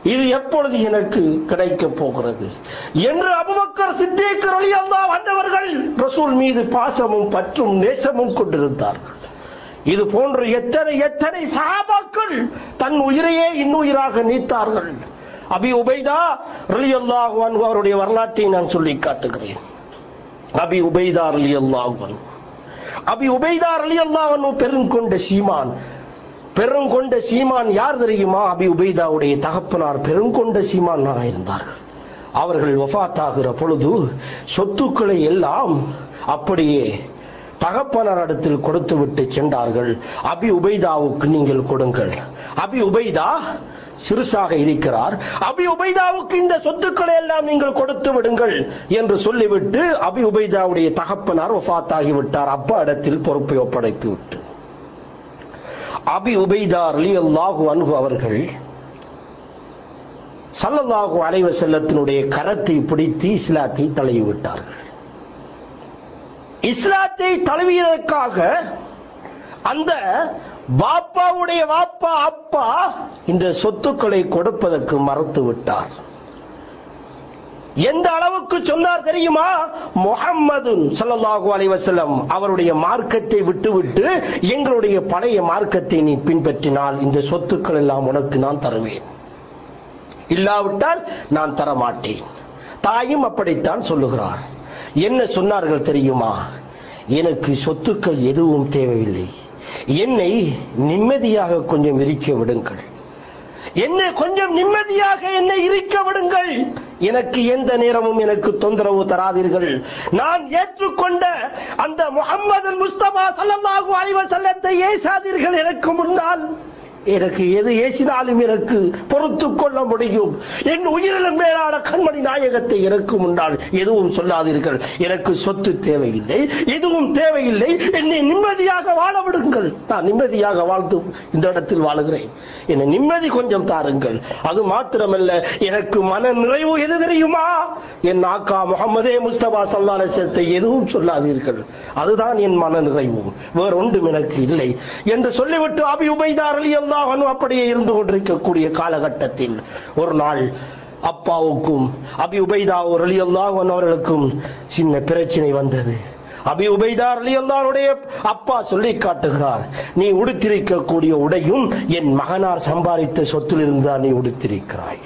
இது எப்பொழுது எனக்கு கிடைக்கப் போகிறது என்று அபுபக்கர் சித்திக் ரலியல்லாஹு வந்தவர்கள் ரசூல் மீது பாசமும் பற்றும் நேசமும் கொண்டிருந்தார்கள் இது போன்று எத்தனை எத்தனை சஹாபாக்கள் தன் உயிரையே இன்னுயிராக நீத்தார்கள் அபி உபைதா ரலியல்லாஹு அன்ஹு அவருடைய வரலாற்றை நான் சொல்லி காட்டுகிறேன் அபி உபைதா ரலியல்லாஹு அன்ஹு அபி உபைதா ரலியல்லாஹு அன்ஹு பெருங்கொண்ட சீமான் பெருங்கொண்ட சீமான் யார் தெரியுமா அபி உபைதாவுடைய தகப்பனார் பெருங்கொண்ட சீமானாக இருந்தார்கள் அவர்கள் வஃபாத்தாகிற பொழுது சொத்துக்களை எல்லாம் அப்படியே தகப்பனார் இடத்தில் கொடுத்து விட்டு சென்றார்கள் அபி உபைதாவுக்கு நீங்கள் கொடுங்கள் அபி உபைதா சிறுசாக இருக்கிறார் அபி உபைதாவுக்கு இந்த சொத்துக்களை எல்லாம் நீங்கள் கொடுத்து விடுங்கள் என்று சொல்லிவிட்டு அபி உபைதாவுடைய தகப்பனார் வஃபாத்தாகி விட்டார் அப்பா இடத்தில் பொறுப்பை ஒப்படைத்து விட்டு அபி உபைதா அலி அல்லாஹு அன்ஹு அவர்கள் சல்லல்லாஹு அலைவ செல்லத்தினுடைய கரத்தை பிடித்து இஸ்லாத்தை தழுவி விட்டார்கள் இஸ்லாத்தை தழுவியதற்காக அந்த வாப்பாவுடைய வாப்பா அப்பா இந்த சொத்துக்களை கொடுப்பதற்கு மறுத்து விட்டார் எந்த அளவுக்கு சொன்னார் தெரியுமா முகம்மது ஸல்லல்லாஹு அலைஹி வஸல்லம் அவருடைய மார்க்கத்தை விட்டுவிட்டு எங்களுடைய பழைய மார்க்கத்தை நீ பின்பற்றினால் இந்த சொத்துக்கள் எல்லாம் உனக்கு நான் தருவேன் இல்லாவிட்டால் நான் தர மாட்டேன் தாயும் அப்படித்தான் சொல்லுகிறார் என்ன சொன்னார்கள் தெரியுமா எனக்கு சொத்துக்கள் எதுவும் தேவையில்லை என்னை நிம்மதியாக கொஞ்சம் இருக்க விடுங்கள் என்னை கொஞ்சம் நிம்மதியாக என்னை இருக்க விடுங்கள் எனக்கு எந்த நேரமும் எனக்கு தொந்தரவு தராதீர்கள் நான் ஏற்றுக்கொண்ட அந்த முகம்மது முஸ்தபா ஸல்லல்லாஹு அலைஹி வஸல்லத்தை ஏசாதீர்கள் எனக்கு முன்னால் எனக்கு எது ஏசினாலும் எனக்கு பொறுத்துக் கொள்ள முடியும் என் உயிரிலும் மேலான கண்மணி நாயகத்தை எனக்கு முன்னால் எதுவும் சொல்லாதீர்கள் எனக்கு சொத்து தேவையில்லை எதுவும் தேவையில்லை என்னை நிம்மதியாக வாழ விடுங்கள் நான் நிம்மதியாக வாழ்ந்து இந்த இடத்தில் வாழுகிறேன் என்னை நிம்மதி கொஞ்சம் தாருங்கள் அது மாத்திரமல்ல எனக்கு மன நிறைவு எது தெரியுமா என் ஆக்கா முகமதே முஸ்தபா சல்லாலசத்தை எதுவும் சொல்லாதீர்கள் அதுதான் என் மன நிறைவு வேறொன்றும் எனக்கு இல்லை என்று சொல்லிவிட்டு அபி உபைதார் அலி அல்லாஹ் அப்படியே இருந்து கொண்டிருக்கக்கூடிய காலகட்டத்தில் ஒரு நாள் அப்பாவுக்கும் அபி உபைதா அலி அல்லாஹ் அவர்களுக்கும் சின்ன பிரச்சனை வந்தது அபி உபைதார் அலி அல்லாருடைய அப்பா சொல்லி காட்டுகிறார் நீ உடுத்திருக்கக்கூடிய உடையும் என் மகனார் சம்பாதித்த சொத்திலிருந்து தான் நீ உடுத்திருக்கிறாய்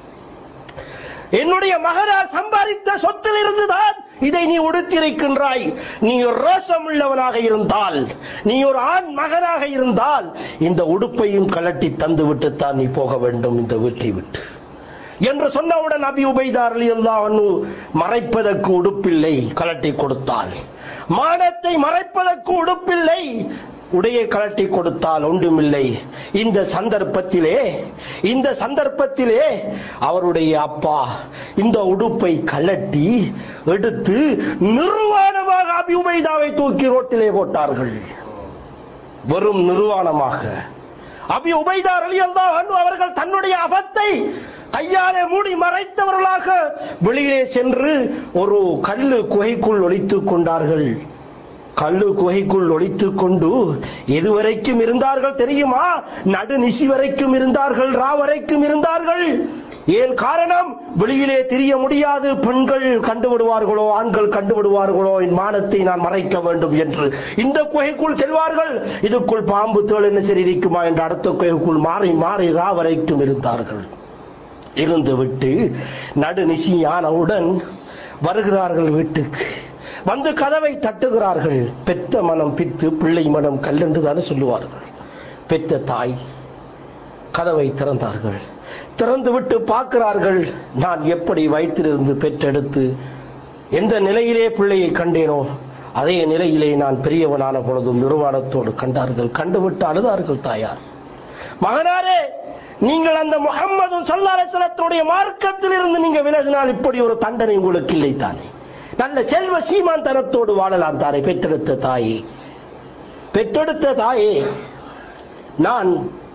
என்னுடைய மகனார் சம்பாதித்த சொத்தில் இருந்துதான் இதை நீ உடுத்திருக்கின்றாய் நீ ஒரு ரோஷம் உள்ளவனாக இருந்தால் நீ ஒரு ஆண் மகனாக இருந்தால் இந்த உடுப்பையும் கலட்டி தந்து விட்டுத்தான் நீ போக வேண்டும் இந்த வீட்டை விட்டு என்று சொன்னவுடன் அபி உபைதார் அல்லாஹ் மறைப்பதற்கு உடுப்பில்லை கலட்டி கொடுத்தால் மானத்தை மறைப்பதற்கு உடுப்பில்லை உடையை கலட்டி கொடுத்தால் ஒன்றுமில்லை இந்த சந்தர்ப்பத்திலே இந்த சந்தர்ப்பத்திலே அவருடைய அப்பா இந்த உடுப்பை கலட்டி எடுத்து நிர்வாணமாக அபி உபைதாவை தூக்கி ரோட்டிலே போட்டார்கள் வெறும் நிர்வாணமாக அபி உபைதார் அலி அல்லாஹ் அவர்கள் தன்னுடைய அபத்தை கையாலே மூடி மறைத்தவர்களாக வெளியிலே சென்று ஒரு கல்லு குகைக்குள் ஒளித்துக் கொண்டார்கள் கல்லு குகைக்குள் ஒளித்துக் கொண்டு எதுவரைக்கும் இருந்தார்கள் தெரியுமா நடுநிசி வரைக்கும் இருந்தார்கள் ரா வரைக்கும் இருந்தார்கள் ஏன் காரணம் வெளியிலே தெரிய முடியாது பெண்கள் கண்டுவிடுவார்களோ ஆண்கள் கண்டுவிடுவார்களோ என் மானத்தை நான் மறைக்க வேண்டும் என்று இந்த குகைக்குள் செல்வார்கள் இதுக்குள் பாம்பு தேள் என்ன சரி இருக்குமா என்று அடுத்த குகைக்குள் மாறி மாறி ரா வரைக்கும் இருந்தார்கள் இருந்துவிட்டு நடுநிசியானவுடன் வருகிறார்கள் வீட்டுக்கு வந்து கதவை தட்டுகிறார்கள் பெத்த மனம் பித்து பிள்ளை மனம் கல்லென்று தானே சொல்லுவார்கள் பெத்த தாய் கதவை திறந்தார்கள் திறந்து விட்டு பார்க்கிறார்கள் நான் எப்படி வயிற்றிலிருந்து பெற்றெடுத்து எந்த நிலையிலே பிள்ளையை கண்டேனோ அதே நிலையிலே நான் பெரியவனான பொழுதும் நிர்வாணத்தோடு கண்டார்கள் கண்டுவிட்டு அழுதார்கள் தாயார் மகனாரே நீங்கள் அந்த முகம்மது சல்லாசலத்துடைய மார்க்கத்தில் இருந்து நீங்க விலகினால் இப்படி ஒரு தண்டனை உங்களுக்கு இல்லை தானே நல்ல செல்வ சீமாந்தனத்தோடு வாழலாம் தானே பெற்றெடுத்த தாயே பெற்றெடுத்த தாயே நான்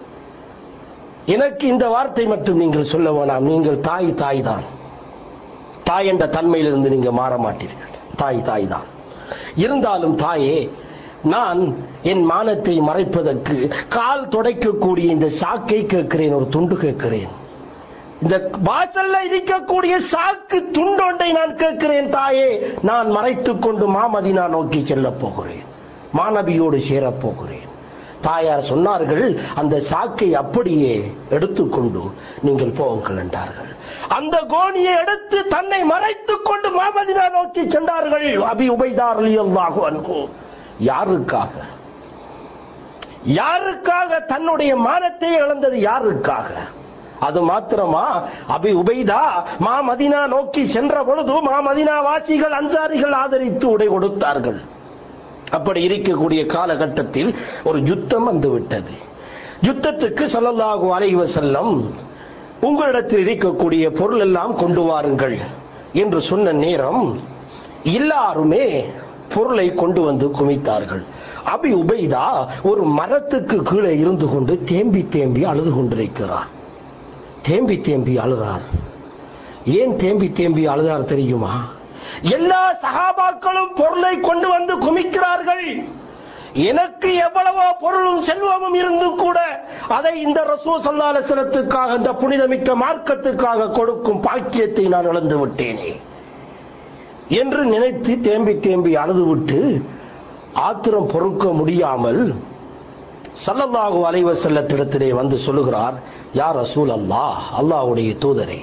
எனக்கு இந்த வார்த்தை மட்டும் நீங்கள் சொல்ல வேணாம் நீங்கள் தாய் தாய் தான் தாய் என்ற தன்மையிலிருந்து நீங்க மாற மாட்டீர்கள் தாய் தாய் தான் இருந்தாலும் தாயே நான் என் மானத்தை மறைப்பதற்கு கால் துடைக்கக்கூடிய இந்த சாக்கை கேட்கிறேன் ஒரு துண்டு கேட்கிறேன் இந்த வாசல்ல இருக்கக்கூடிய சாக்கு துண்டொன்றை நான் கேட்கிறேன் தாயே நான் மறைத்துக் கொண்டு மாமதினா நோக்கி செல்லப் போகிறேன் மாநபியோடு சேரப் போகிறேன் தாயார் சொன்னார்கள் அந்த சாக்கை அப்படியே எடுத்துக்கொண்டு நீங்கள் போங்கள் என்றார்கள் அந்த கோணியை எடுத்து தன்னை மறைத்துக் கொண்டு மாமதினா நோக்கி சென்றார்கள் அபி உபைதார் அல்லாஹு அன்கு யாருக்காக யாருக்காக தன்னுடைய மானத்தை இழந்தது யாருக்காக அது மாத்திரமா அபி உபைதா மா மதினா நோக்கி சென்ற பொழுது மா மதினா வாசிகள் அன்சாரிகள் ஆதரித்து உடை கொடுத்தார்கள் அப்படி இருக்கக்கூடிய காலகட்டத்தில் ஒரு யுத்தம் வந்து விட்டது யுத்தத்துக்கு ஸல்லல்லாஹு அலைஹி வஸல்லம் உங்களிடத்தில் இருக்கக்கூடிய பொருள் எல்லாம் கொண்டு வாருங்கள் என்று சொன்ன நேரம் எல்லாருமே பொருளை கொண்டு வந்து குமித்தார்கள் அபி உபைதா ஒரு மரத்துக்கு கீழே இருந்து கொண்டு தேம்பி தேம்பி அழுது கொண்டிருக்கிறார் தேம்பி தேம்பி அழுதார் ஏன் தேம்பி தேம்பி அழுதார் தெரியுமா எல்லா சகாபாக்களும் பொருளை கொண்டு வந்து குமிக்கிறார்கள் எனக்கு எவ்வளவோ பொருளும் செல்வமும் இருந்தும் கூட அதை இந்த ரசூ சல்லாலசனத்துக்காக இந்த புனிதமிக்க மார்க்கத்துக்காக கொடுக்கும் பாக்கியத்தை நான் இழந்து விட்டேனே என்று நினைத்து தேம்பி தேம்பி அழுதுவிட்டு ஆத்திரம் பொறுக்க முடியாமல் சல்லல்லாஹு அலைவ செல்லத்திடத்திலே வந்து சொல்லுகிறார் யார் ரசூல் அல்லாஹ் அல்லாஹ்வுடைய தூதரே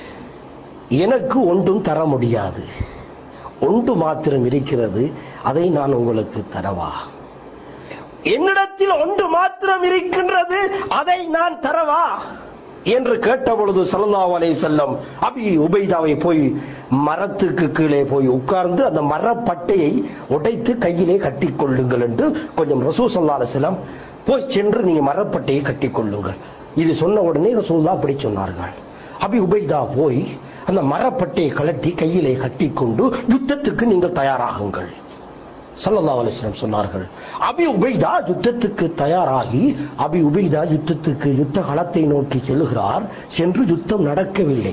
எனக்கு ஒன்றும் தர முடியாது ஒன்று மாத்திரம் இருக்கிறது அதை நான் உங்களுக்கு தரவா என்னிடத்தில் ஒன்று மாத்திரம் இருக்கின்றது அதை நான் தரவா என்று கேட்டபொழுது சல்லல்லாஹு அலைஹி செல்லம் அபி உபைதாவை போய் மரத்துக்கு கீழே போய் உட்கார்ந்து அந்த மரப்பட்டையை உடைத்து கையிலே கட்டிக்கொள்ளுங்கள் என்று கொஞ்சம் ரசூ சல்லா செல்லம் போய் சென்று நீங்க மரப்பட்டையை கட்டிக்கொள்ளுங்கள் இது சொன்ன உடனே ரசூல்லா அப்படி சொன்னார்கள் அபி உபைதா போய் அந்த மரப்பட்டையை கலட்டி கையிலே கட்டிக்கொண்டு யுத்தத்துக்கு நீங்கள் தயாராகுங்கள் சல்லல்லாஹு அலைஹி வஸல்லம் சொன்னார்கள் அபி உபைதா யுத்தத்துக்கு தயாராகி அபி உபைதா யுத்தத்துக்கு யுத்த களத்தை நோக்கி செல்லுகிறார் சென்று யுத்தம் நடக்கவில்லை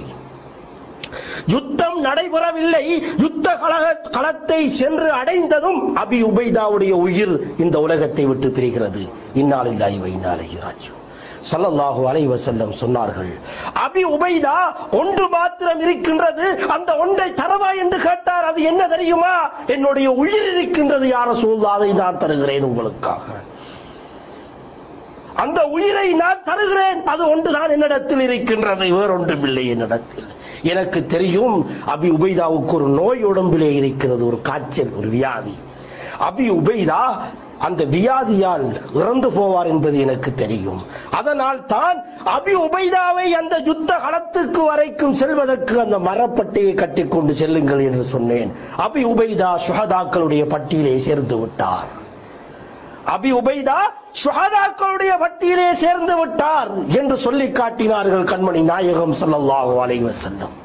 யுத்தம் நடைபெறவில்லை யுத்த கலக- களத்தை சென்று அடைந்ததும் அபி உபைதாவுடைய உயிர் இந்த உலகத்தை விட்டு பிரிகிறது இந்நாளில்லாய் வைநாளைய ராஜ்யம் ஸல்லல்லாஹு அலைஹி வஸல்லம் சொன்னார்கள் அபி உபைதா ஒன்று மாத்திரம் இருக்கின்றது அந்த ஒன்றை தரவா என்று கேட்டார் அது என்ன தெரியுமா என்னுடைய உயிர் இருக்கின்றது யார சூழ்நிலை அதை நான் தருகிறேன் உங்களுக்காக அந்த உயிரை நான் தருகிறேன் அது ஒன்றுதான் என்னிடத்தில் இருக்கின்றது வேறொன்றும் இல்லை என்னிடத்தில் எனக்கு தெரியும் அபி உபைதாவுக்கு ஒரு நோய் உடம்பிலே இருக்கிறது ஒரு காய்ச்சல் ஒரு வியாதி அபி உபைதா அந்த வியாதியால் இறந்து போவார் என்பது எனக்கு தெரியும் அதனால் தான் அபி உபைதாவை அந்த யுத்த களத்துக்கு வரைக்கும் செல்வதற்கு அந்த மரப்பட்டையை கட்டிக்கொண்டு செல்லுங்கள் என்று சொன்னேன் அபி உபைதா சுஹதாக்களுடைய பட்டியலை சேர்ந்து விட்டார் அபி உபைதா சுஹதாக்களுடைய பட்டியலே சேர்ந்து விட்டார் என்று சொல்லி காட்டினார்கள் கண்மணி நாயகம் ஸல்லல்லாஹு அலைஹி வஸல்லம்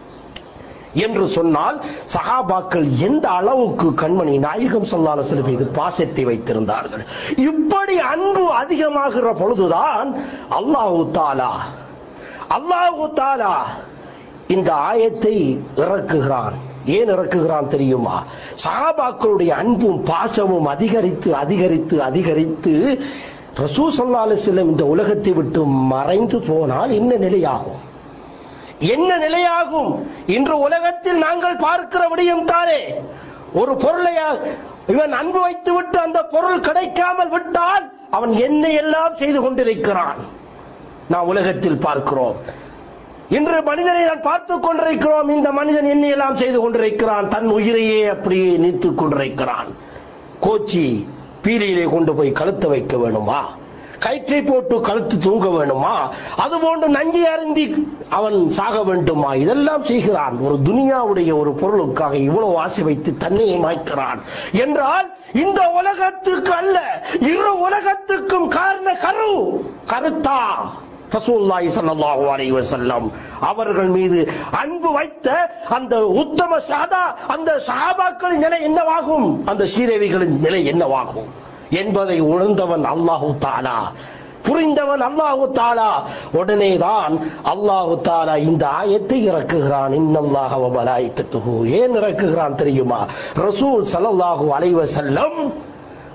என்று சொன்னால் சஹாபாக்கள் எந்த அளவுக்கு கண்மணி நாயகம் ஸல்லல்லாஹு அலைஹி வஸல்லம் மீது பாசத்தை வைத்திருந்தார்கள் இப்படி அன்பு அதிகமாகிற பொழுதுதான் அல்லாஹு தாலா அல்லாஹு தாலா இந்த ஆயத்தை இறக்குகிறான் ஏன் இறக்குகிறான் தெரியுமா சஹாபாக்களுடைய அன்பும் பாசமும் அதிகரித்து அதிகரித்து அதிகரித்து ரசூ ஸல்லல்லாஹு அலைஹி வஸல்லம் இந்த உலகத்தை விட்டு மறைந்து போனால் என்ன நிலையாகும் என்ன நிலையாகும் இன்று உலகத்தில் நாங்கள் பார்க்கிற விடயம் தானே ஒரு பொருளை இவன் அன்பு வைத்து விட்டு அந்த பொருள் கிடைக்காமல் விட்டால் அவன் என்ன எல்லாம் செய்து கொண்டிருக்கிறான் நாம் உலகத்தில் பார்க்கிறோம் இன்று மனிதனை நான் பார்த்துக் கொண்டிருக்கிறோம் இந்த மனிதன் என்ன எல்லாம் செய்து கொண்டிருக்கிறான் தன் உயிரையே அப்படியே நீத்துக் கொண்டிருக்கிறான் கோச்சி பீலியிலே கொண்டு போய் கழுத்த வைக்க வேணுமா கயிற்றை போட்டு கழுத்து தூங்க வேணுமா அதுபோன்று நஞ்சை அருந்தி அவன் சாக வேண்டுமா இதெல்லாம் செய்கிறான் ஒரு துனியாவுடைய ஒரு பொருளுக்காக இவ்வளவு ஆசை வைத்து தன்னையை மாய்க்கிறான் என்றால் இந்த உலகத்துக்கு அல்ல இரு உலகத்துக்கும் காரண கரு கருத்தா ரசூலுல்லாஹி ஸல்லல்லாஹு அலைஹி வஸல்லம் அவர்கள் மீது அன்பு வைத்த அந்த உத்தம சாதா அந்த சஹாபாக்களின் நிலை என்னவாகும் அந்த ஸ்ரீதேவிகளின் நிலை என்னவாகும் என்பதை உணர்ந்தவன் அல்லாஹு தாலா புரிந்தவன் அல்லாஹு தாலா உடனேதான் அல்லாஹு தாலா இந்த ஆயத்தை இறக்குகிறான் இன்னல்லாஹ வ மலாயிக்கத்துஹு ஏன் இறக்குகிறான் தெரியுமா ரசூல் ஸல்லல்லாஹு அலைஹி வஸல்லம்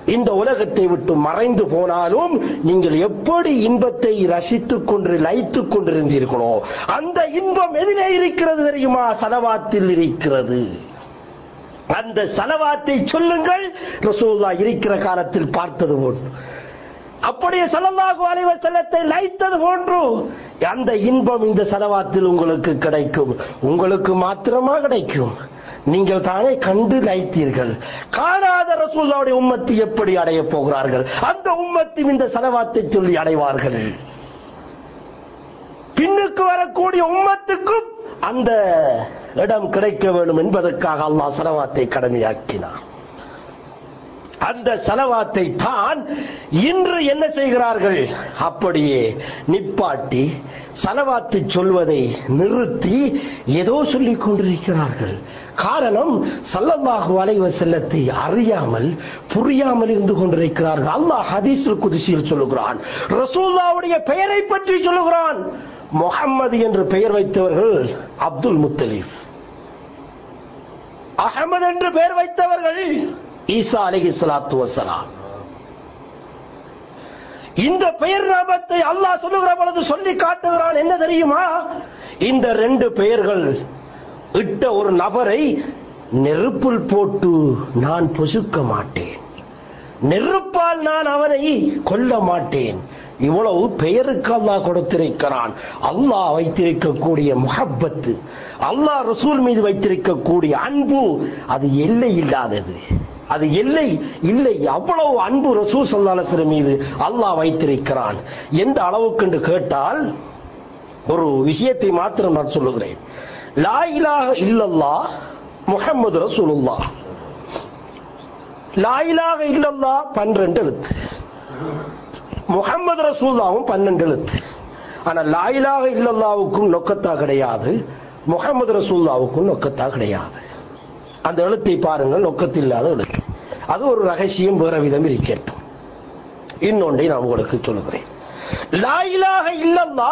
இந்த உலகத்தை விட்டு மறைந்து போனாலும் நீங்கள் எப்படி இன்பத்தை ரசித்துக் கொண்டு லயித்துக் கொண்டிருந்தீர்களோ அந்த இன்பம் எதிலே இருக்கிறது தெரியுமா சலவாத்தில் இருக்கிறது அந்த சலவாத்தை சொல்லுங்கள் ரசூல்லா இருக்கிற காலத்தில் பார்த்தது போன்று அப்படியே சல்லல்லாஹு அலைஹி வஸல்லத்தை லைத்தது போன்று அந்த இன்பம் இந்த சலவாத்தில் உங்களுக்கு கிடைக்கும் உங்களுக்கு மாத்திரமா கிடைக்கும் நீங்கள் தானே கண்டு லைத்தீர்கள் காணாத ரசூல்லாவுடைய உம்மத்தி எப்படி அடைய போகிறார்கள் அந்த உம்மத்தி இந்த சலவாத்தை சொல்லி அடைவார்கள் பின்னுக்கு வரக்கூடிய உம்மத்துக்கும் அந்த இடம் கிடைக்க வேண்டும் என்பதற்காக அல்லாஹ் சலவாத்தை கடமையாக்கினார் அந்த செலவாத்தை தான் இன்று என்ன செய்கிறார்கள் அப்படியே நிப்பாட்டி செலவாத்து சொல்வதை நிறுத்தி ஏதோ சொல்லிக் கொண்டிருக்கிறார்கள் காரணம் சல்லல்லாஹு அலைவ செல்லத்தை அறியாமல் புரியாமல் இருந்து கொண்டிருக்கிறார்கள் அல்லாஹ் ஹதீஸில் குதிசியில் சொல்லுகிறான் ரசூல்லாவுடைய பெயரை பற்றி சொல்லுகிறான் முகம்மது என்று பெயர் வைத்தவர்கள் அப்துல் முத்தலீப் அகமது என்று பெயர் வைத்தவர்கள் ஈசா அலஹி சலாத்து வசலாம் இந்த பெயர் நாமத்தை அல்லாஹ் சொல்லுகிற பொழுது சொல்லி காட்டுகிறான் என்ன தெரியுமா இந்த ரெண்டு பெயர்கள் இட்ட ஒரு நபரை நெருப்புள் போட்டு நான் பொசுக்க மாட்டேன் நெருப்பால் நான் அவனை கொல்ல மாட்டேன் இவ்வளவு பெயருக்கு அல்லாஹ் கொடுத்திருக்கிறான் அல்லாஹ் வைத்திருக்கக்கூடிய முகப்பத்து அல்லாஹ் ரசூல் மீது வைத்திருக்கக்கூடிய அன்பு அது எல்லை இல்லாதது அது எல்லை இல்லை அவ்வளவு அன்பு ரசூல் சல்லாசர் மீது அல்லாஹ் வைத்திருக்கிறான் எந்த அளவுக்கு என்று கேட்டால் ஒரு விஷயத்தை மாத்திரம் நான் சொல்லுகிறேன் லா இலாஹ இல்லல்லா முஹம்மது ரசூலுல்லா லா இலாஹ இல்லல்லா பன்னிரண்டு எழுத்து முகமது ரசூல்லாவும் பன்னெண்டு எழுத்து ஆனா லா இலாஹ இல்லல்லாவுக்கும் நொக்கத்தா கிடையாது முகமது ரசூல்லாவுக்கும் நொக்கத்தா கிடையாது அந்த எழுத்தை பாருங்கள் நொக்கத்தில்லாத எழுத்து அது ஒரு ரகசியம் வேற விதம் இருக்கட்டும் இன்னொன்றை நான் உங்களுக்கு சொல்லுகிறேன் லாயிலாக இல்லல்லா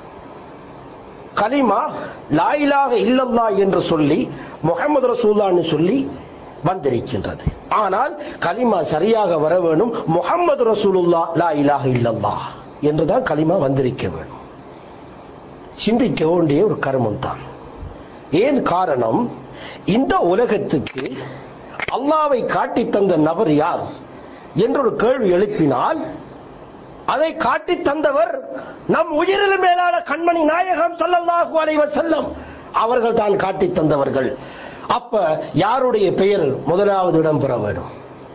கலிமா லாயிலாக இல்லல்லா என்று சொல்லி முகமது ரசூல்லான்னு சொல்லி வந்திருக்கின்றது ஆனால் கலிமா சரியாக வர வேணும் முகமது ரசூலுல்லா லா இலாக இல்லல்லா என்றுதான் கலிமா வந்திருக்க வேணும் சிந்திக்க வேண்டிய ஒரு கர்மம் தான் ஏன் காரணம் இந்த உலகத்துக்கு அல்லாவை காட்டி தந்த நபர் யார் என்று ஒரு கேள்வி எழுப்பினால் அதை காட்டி தந்தவர் நம் உயிரில் மேலான கண்மணி நாயகம் சல்லல்லாஹு அலைஹி வஸல்லம் அவர்கள் தான் காட்டி தந்தவர்கள் அப்ப யாருடைய பெயர் முதலாவது இடம் பெற வேண்டும்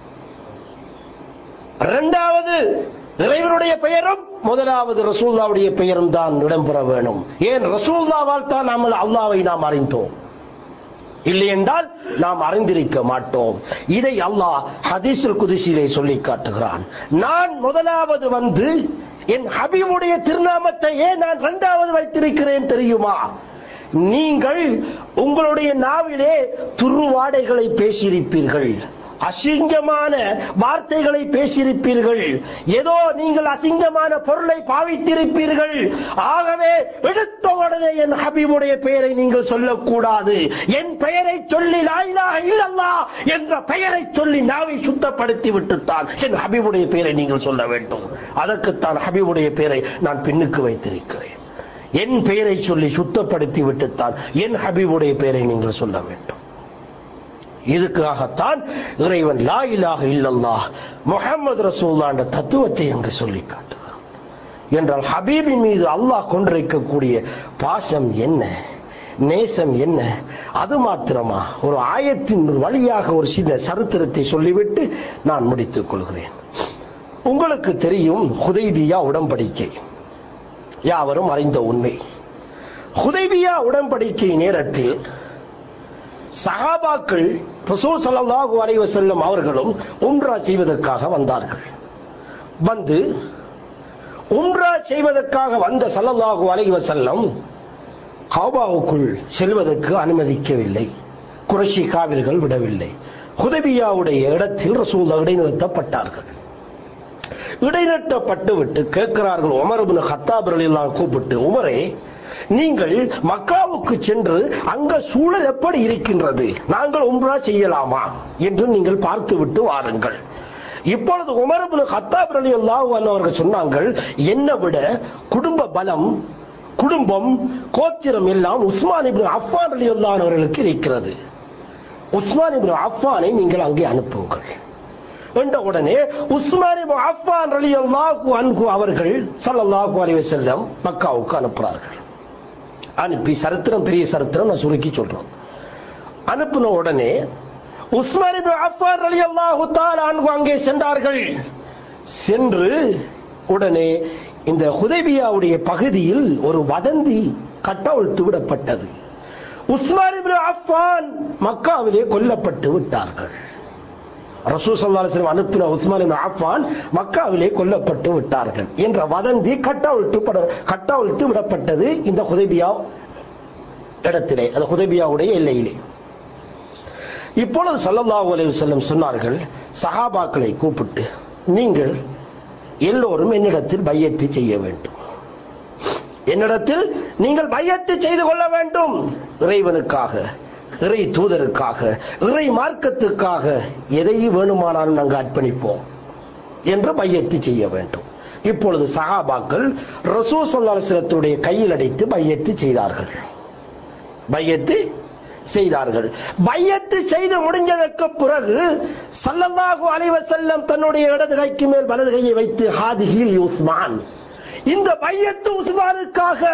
இரண்டாவது இறைவனுடைய பெயரும் முதலாவது ரசூல்லாவுடைய பெயரும் தான் இடம்பெற வேணும் ஏன் ரசூல்லாவால் தான் நாம் அல்லாவை நாம் அறிந்தோம் இல்லை என்றால் நாம் அறிந்திருக்க மாட்டோம் இதை அல்லாஹ் ஹதீஸுல் குதிசிலே சொல்லி காட்டுகிறான் நான் முதலாவது வந்து என் ஹபீபுடைய திருநாமத்தை ஏன் நான் இரண்டாவது வைத்திருக்கிறேன் தெரியுமா நீங்கள் உங்களுடைய நாவிலே துருவாடைகளை பேசியிருப்பீர்கள் அசிங்கமான வார்த்தைகளை பேசியிருப்பீர்கள் ஏதோ நீங்கள் அசிங்கமான பொருளை பாவித்திருப்பீர்கள் ஆகவே எடுத்த உடனே என் ஹபீபுடைய பெயரை நீங்கள் சொல்லக்கூடாது என் பெயரை சொல்லி லாயிலா இல்லல்லா என்ற பெயரை சொல்லி நாவை சுத்தப்படுத்தி விட்டுத்தான் என் ஹபீபுடைய பெயரை நீங்கள் சொல்ல வேண்டும் அதற்குத்தான் ஹபீபுடைய பெயரை நான் பின்னுக்கு வைத்திருக்கிறேன் என் பெயரை சொல்லி சுத்தப்படுத்தி விட்டுத்தான் என் ஹபீபுடைய பெயரை நீங்கள் சொல்ல வேண்டும் இதுக்காகத்தான் இறைவன் லா இலாக இல்லல்லா முகமது ரசூல்லா என்ற தத்துவத்தை அங்கு சொல்லி காட்டுகிறான் என்றால் ஹபீபின் மீது அல்லாஹ் கொண்டிருக்கக்கூடிய பாசம் என்ன நேசம் என்ன அது மாத்திரமா ஒரு ஆயத்தின் வழியாக ஒரு சில சரித்திரத்தை சொல்லிவிட்டு நான் முடித்துக் கொள்கிறேன் உங்களுக்கு தெரியும் ஹுதைபியா உடன்படிக்கை யாவரும் அறிந்த உண்மை ஹுதைபியா உடன்படிக்கை நேரத்தில் சஹாபாக்கள் ரசூல் ஸல்லல்லாஹு அலைஹி வஸல்லம் அவர்களும் உம்ரா செய்வதற்காக வந்தார்கள் வந்து உம்ரா செய்வதற்காக வந்த ஸல்லல்லாஹு அலைஹி வஸல்லம் கௌபாவுக்குள் செல்வதற்கு அனுமதிக்கவில்லை குறைஷி காவிர்கள் விடவில்லை ஹுதைபியாவுடைய இடத்தில் ரசூல் இடைநிறுத்தப்பட்டார்கள் இடைநிறுத்தப்பட்டு விட்டு கேட்கிறார்கள் உமர் இப்னு கத்தாப் ரலியல்லாஹு கூப்பிட்டு உமரே நீங்கள் மக்காவுக்கு சென்று அங்க சூழல் எப்படி இருக்கின்றது நாங்கள் உம்ரா செய்யலாமா என்று நீங்கள் பார்த்துவிட்டு வாருங்கள் இப்பொழுது உமர் இப்னு கத்தாப் ரலியல்லாஹு அன்ஹு அவர்கள் சொன்னார்கள் என்னை விட குடும்ப பலம் குடும்பம் கோத்திரம் எல்லாம் உஸ்மான் இப்னு அஃபான் ரலியல்லாஹு அன்ஹு அவர்களுக்கு இருக்கிறது உஸ்மான் இப்னு அஃபானை நீங்கள் அங்கே அனுப்புங்கள் என்ற உடனே உஸ்மான் இப்னு அஃபான் ரலியல்லாஹு அன்ஹு அவர்கள் ஸல்லல்லாஹு அலைஹி வஸல்லம் மக்காவுக்கு அனுப்புறார்கள் அனுப்பி சரித்திரம் பெரிய சரித்திரம் நான் சுருக்கி சொல்றேன் அனுப்பின உடனே உஸ்மான் இப்னு அஃபான் ரலியல்லாஹு தஆலா அன்ஹு அங்கே சென்றார்கள் சென்று உடனே இந்த ஹுதைபியாவுடைய பகுதியில் ஒரு வதந்தி கட்டவிழ்த்து விடப்பட்டது உஸ்மான் இப்னு அஃபான் மக்காவிலே கொல்லப்பட்டு விட்டார்கள் ரசூல் ஸல்லல்லாஹு அலைஹி வஸல்லம் அனுப்பின உஸ்மான் இப்னு அஃபான் மக்காவிலே கொல்லப்பட்டு விட்டார்கள் என்ற வதந்தி கட்டவிழ்த்து பட- கட்டவிழ்த்து விடப்பட்டது இந்த ஹுதைபியா இடத்திலே அது ஹுதைபியாவுடைய எல்லையிலே இப்பொழுது ஸல்லல்லாஹு அலைஹி வஸல்லம் சொன்னார்கள் சஹாபாக்களை கூப்பிட்டு நீங்கள் எல்லோரும் என்னிடத்தில் பையத்து செய்ய வேண்டும் என்னிடத்தில் நீங்கள் பையத்து செய்து கொள்ள வேண்டும் இறைவனுக்காக இறை தூதருக்காக இறை மார்க்கத்துக்காக எதை வேணுமானாலும் நாங்கள் அர்ப்பணிப்போம் என்று பையத்து செய்ய வேண்டும் இப்பொழுது சஹாபாக்கள் ரசூல் ஸல்லல்லாஹு அலைஹி வஸல்லத்துடைய கையில் அடைத்து பையத்து செய்தார்கள் பையத்து செய்தார்கள் பையத்து செய்து முடிஞ்சதற்கு பிறகு ஸல்லல்லாஹு அலைஹி வஸல்லம் தன்னுடைய இடது கைக்கு மேல் வலது கையை வைத்து ஹாதிஹில் உஸ்மான் இந்த பையத்து உஸ்மானுக்காக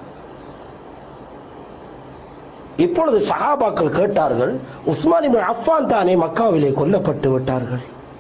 இப்பொழுது சஹாபாக்கள் கேட்டார்கள் உஸ்மான் இப்னு அஃபான் தானே மக்காவிலே கொல்லப்பட்டு விட்டார்கள்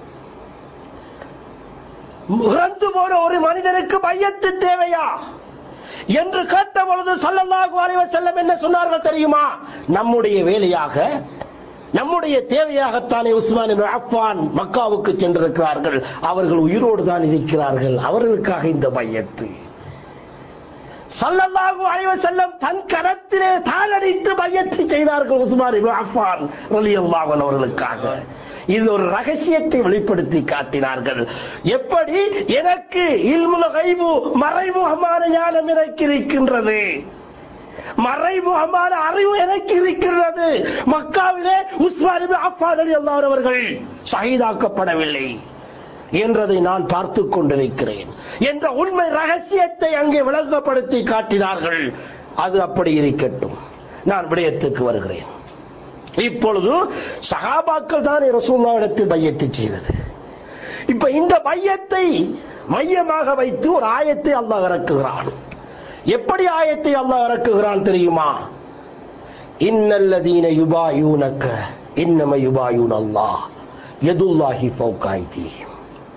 இறந்து போன ஒரு மனிதனுக்கு பையத்து தேவையா என்று கேட்ட பொழுது ஸல்லல்லாஹு அலைஹி வஸல்லம் என்ன சொன்னார்கள் தெரியுமா நம்முடைய வேலையாக நம்முடைய தேவையாகத்தானே உஸ்மான் இப்னு அஃபான் மக்காவுக்கு சென்றிருக்கிறார்கள் அவர்கள் உயிரோடு தான் இருக்கிறார்கள் அவர்களுக்காக இந்த பையத்து ஸல்லல்லாஹு அலைஹி வஸல்லம் தன் கரத்திலே தாளடித்து பையத்து செய்தார்கள் உஸ்மான் இப்னு அஃபான் ரலியல்லாஹு அன்ஹு அவர்களுக்காக இது ஒரு ரகசியத்தை வெளிப்படுத்தி காட்டினார்கள் எப்படி எனக்கு இல்முல் கைபு மறைமுகமான ஞானம் எனக்கு இருக்கின்றது மறைமுகமான அறிவு எனக்கு இருக்கிறது மக்காவிலே உஸ்மான் இப்னு அஃபான் ரலியல்லாஹு அன்ஹு அவர்கள் ஷஹீதாக்கப்படவில்லை என்றதை நான் பார்த்துக் கொண்டிருக்கிறேன் என்ற உண்மை ரகசியத்தை அங்கே விளங்கப்படுத்தி காட்டினார்கள் அது அப்படி இருக்கட்டும் நான் விடயத்துக்கு வருகிறேன் இப்பொழுது சகாபாக்கள் தான் ரசூல்லாவிடத்தில் பையத்தை செய்தது இப்ப இந்த பையத்தை மையமாக வைத்து ஒரு ஆயத்தை அல்லாஹ் இறக்குகிறான் எப்படி ஆயத்தை அல்லாஹ் இறக்குகிறான் தெரியுமா இன்னல்லதீன யுபாயூனக்க இன்னம யுபாயூன் அல்லாஹ் யதுல்லாஹி ஃபௌக ஐதீஹிம்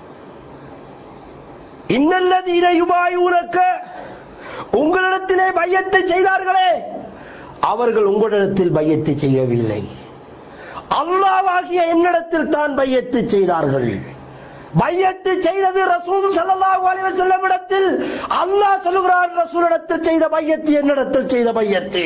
இன்னல்லதீன யுபாயூனக்க உங்களிடத்திலே பையத்தை செய்தார்களே அவர்கள் உங்களிடத்தில் பையத்தை செய்யவில்லை அல்லாவாகிய என்னிடத்தில் தான் பையத்து செய்தார்கள் பையத்து செய்தது ரசூல் ஸல்லல்லாஹு அலைஹி வஸல்லம் இடத்தில் அல்லாஹ் சொல்லுகிறான் ரசூலிடத்தில் செய்த பையத்து என்னிடத்தில் செய்த பையத்து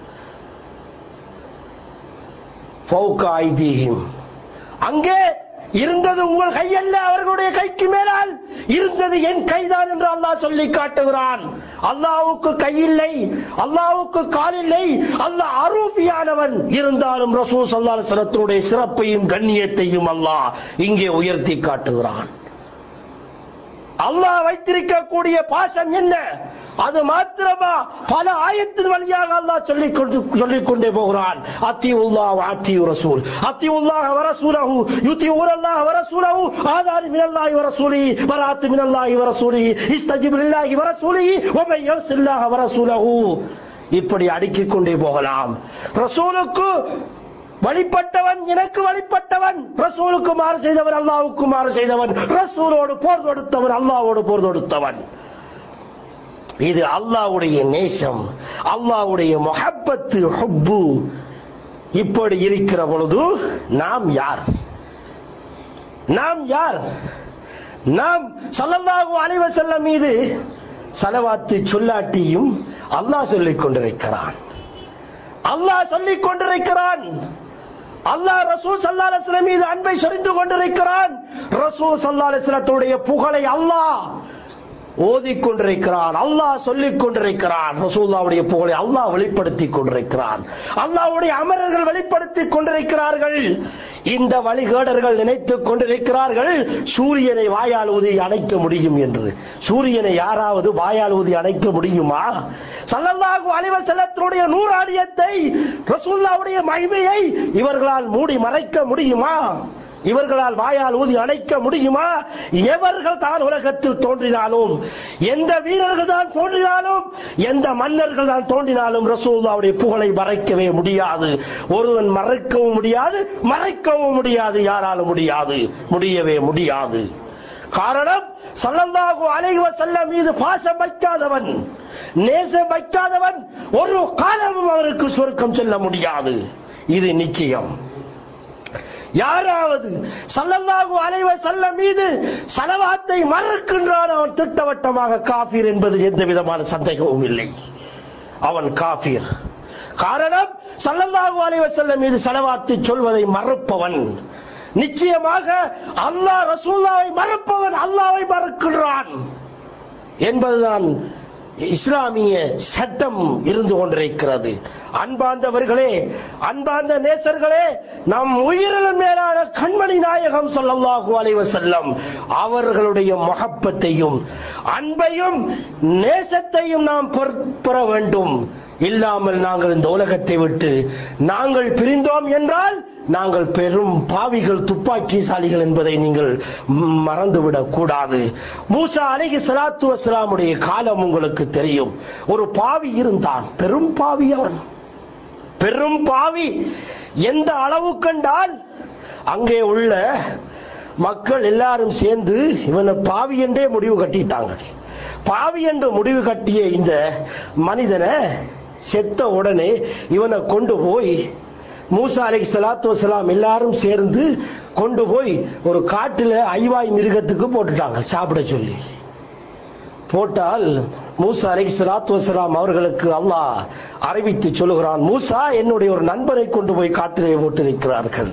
ஃபௌக ஐதீஹிம் அங்கே இருந்தது உங்கள் கையல்ல அவர்களுடைய கைக்கு மேலால் இருந்தது என் கைதான் என்று அல்லாஹ் சொல்லி காட்டுகிறான் அல்லாவுக்கு கையில்லை அல்லாவுக்கு காலில்லை அல்லாஹ் அரூபியானவன் இருந்தாலும் ரசூல் சல்லாஹ் சலத்தினுடைய சிறப்பையும் கண்ணியத்தையும் அல்லாஹ் இங்கே உயர்த்தி காட்டுகிறான் அல்லாஹ் வைத்திருக்கக்கூடிய பாசம் என்ன அது மாத்திரமா பல ஆயத்தின் வழியாக அல்லாஹ் சொல்லிக் கொண்டு சொல்லிக் கொண்டே போகிறான் அத்தி உல்லாஹ் அத்தி ரசூல் அத்தி உல்லாஹ் வரசூலஹு யுத்தி ஊரல்லாஹ் வரசூலஹு ஆதாரி மினல்லாஹி வரசூலி பராத்து மினல்லாஹி வரசூலி இஸ்தஜிப் லில்லாஹி வரசூலி வமை யர்சில்லாஹ் வரசூலஹு இப்படி அடுக்கிக் கொண்டே போகலாம் ரசூலுக்கு வழிபட்டவன் எனக்கு வழிபட்டவன் ரசூலுக்கு மாறு செய்தவன் அல்லாவுக்கு மாறு செய்தவன் ரசூலோடு போர் தொடுத்தவன் அல்லாவோடு போர் தொடுத்தவன் இது அல்லாவுடைய நேசம் அல்லாவுடைய மொஹப்பத்து ஹுப்பு இப்படி இருக்கிற பொழுது நாம் யார் நாம் யார் நாம் சல்லல்லாஹு அலைஹி வஸல்லம் மீது சலவாத்து சொல்லாட்டியும் அல்லாஹ் சொல்லிக் கொண்டிருக்கிறான் அல்லாஹ் சொல்லிக் கொண்டிருக்கிறான் அல்லாஹ் ரசூல் சல்லா அலிஸ்லம் மீது அன்பை சொரிந்து கொண்டிருக்கிறான் ரசூல் சல்லா அலிஸ்லத்துடைய புகழை அல்லாஹ் ஓதிக் கொண்டிருக்கிறான் அல்லாஹ் சொல்லிக் கொண்டிருக்கிறான் ரசூல்லாவுடைய புகழை அல்லாஹ் வெளிப்படுத்திக் கொண்டிருக்கிறான் அல்லாஹ்வுடைய அமரர்கள் வெளிப்படுத்திக் கொண்டிருக்கிறார்கள் இந்த வழிகேடர்கள் நினைத்துக் கொண்டிருக்கிறார்கள் சூரியனை வாயால் ஊதி அணைக்க முடியும் என்று சூரியனை யாராவது வாயால் ஊதி அணைக்க முடியுமா சல்லல்லாஹு அலைஹி வஸல்லத்தினுடைய நூறாடியத்தை ரசூலுல்லாஹ்வுடைய மகிமையை இவர்களால் மூடி மறைக்க முடியுமா இவர்களால் வாயால் ஊதி அணைக்க முடியுமா எவர்கள் தான் உலகத்தில் தோன்றினாலும் எந்த வீரர்கள் தான் தோன்றினாலும் எந்த மன்னர்கள் தான் தோன்றினாலும் ரசூலுல்லாவுடைய புகழை மறைக்கவே முடியாது ஒருவன் மறைக்கவும் முடியாது மறைக்கவும் முடியாது யாராலும் முடியாது முடியவே முடியாது காரணம் சல்லல்லாஹு அலைஹி வஸல்லம் மீது பாசம் வைக்காதவன் நேசம் வைக்காதவன் ஒரு காலமும் அவருக்கு சொர்க்கம் செல்ல முடியாது இது நிச்சயம் யாராவது சல்லல்லாஹு அலைஹி வஸல்லம் மீது சலவாத்தை மறுக்கின்றான் அவன் திட்டவட்டமாக காஃபிர் என்பது எந்த விதமான சந்தேகமும் இல்லை அவன் காஃபிர் காரணம் சல்லல்லாஹு அலைஹி வஸல்லம் மீது சலவாத்தை சொல்வதை மறுப்பவன் நிச்சயமாக அல்லாஹ் ரசூல்லாவை மறுப்பவன் அல்லாவை மறுக்கின்றான் என்பதுதான் இஸ்லாமிய சட்டம் இருந்து கொண்டிருக்கிறது அன்பார்ந்தவர்களே அன்பார்ந்த நேசர்களே நம் உயிரிலும் மேலான கண்மணி நாயகம் ஸல்லல்லாஹு அலைஹி வஸல்லம் அவர்களுடைய மொஹப்பத்தையும் அன்பையும் நேசத்தையும் நாம் பெற- பெற வேண்டும் இல்லாமல் நாங்கள் இந்த உலகத்தை விட்டு நாங்கள் பிரிந்தோம் என்றால் நாங்கள் பெரும் பாவிகள் துப்பாக்கிசாலிகள் என்பதை நீங்கள் ம், மறந்துவிடக் கூடாது மூசா அலைஹி ஸலாத்து வஸலாமுடைய காலம் உங்களுக்கு தெரியும் ஒரு பாவி இருந்தான் பெரும் பாவி அவன் பெரும் பாவி எந்த அளவு கண்டால் அங்கே உள்ள மக்கள் எல்லாரும் சேர்ந்து இவனை பாவி என்றே முடிவு கட்டிட்டாங்க பாவி என்று முடிவு கட்டிய இந்த மனிதனை செத்த உடனே இவனை கொண்டு போய் மூசா அலைஹி ஸலாத்து வஸலாம் எல்லாரும் சேர்ந்து கொண்டு போய் ஒரு காட்டுல ஐவாய் மிருகத்துக்கு போட்டுட்டாங்க சாப்பிட சொல்லி போட்டால் மூசா அலைஹி ஸலாத்து வஸலாம் அவர்களுக்கு அல்லாஹ் அறிவித்து சொல்லுகிறான் மூசா என்னுடைய ஒரு நண்பரை கொண்டு போய் காட்டிலே போட்டிருக்கிறார்கள்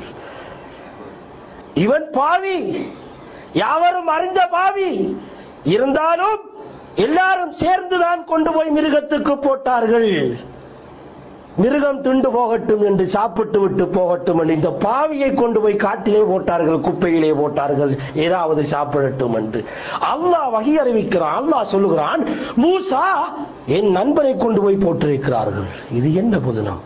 இவன் பாவி யாவரும் அறிந்த பாவி இருந்தாலும் எல்லாரும் சேர்ந்துதான் கொண்டு போய் மிருகத்துக்கு போட்டார்கள் மிருகம் திண்டு போகட்டும் என்று சாப்பிட்டு விட்டு போகட்டும் என்று இந்த பாவியை கொண்டு போய் காட்டிலே போட்டார்கள் குப்பையிலே போட்டார்கள் ஏதாவது சாப்பிடட்டும் என்று அல்லாஹ் வகை அறிவிக்கிறான் அல்லாஹ் சொல்லுகிறான் மூசா என் நண்பனை கொண்டு போய் போட்டிருக்கிறார்கள் இது என்ன புதினம்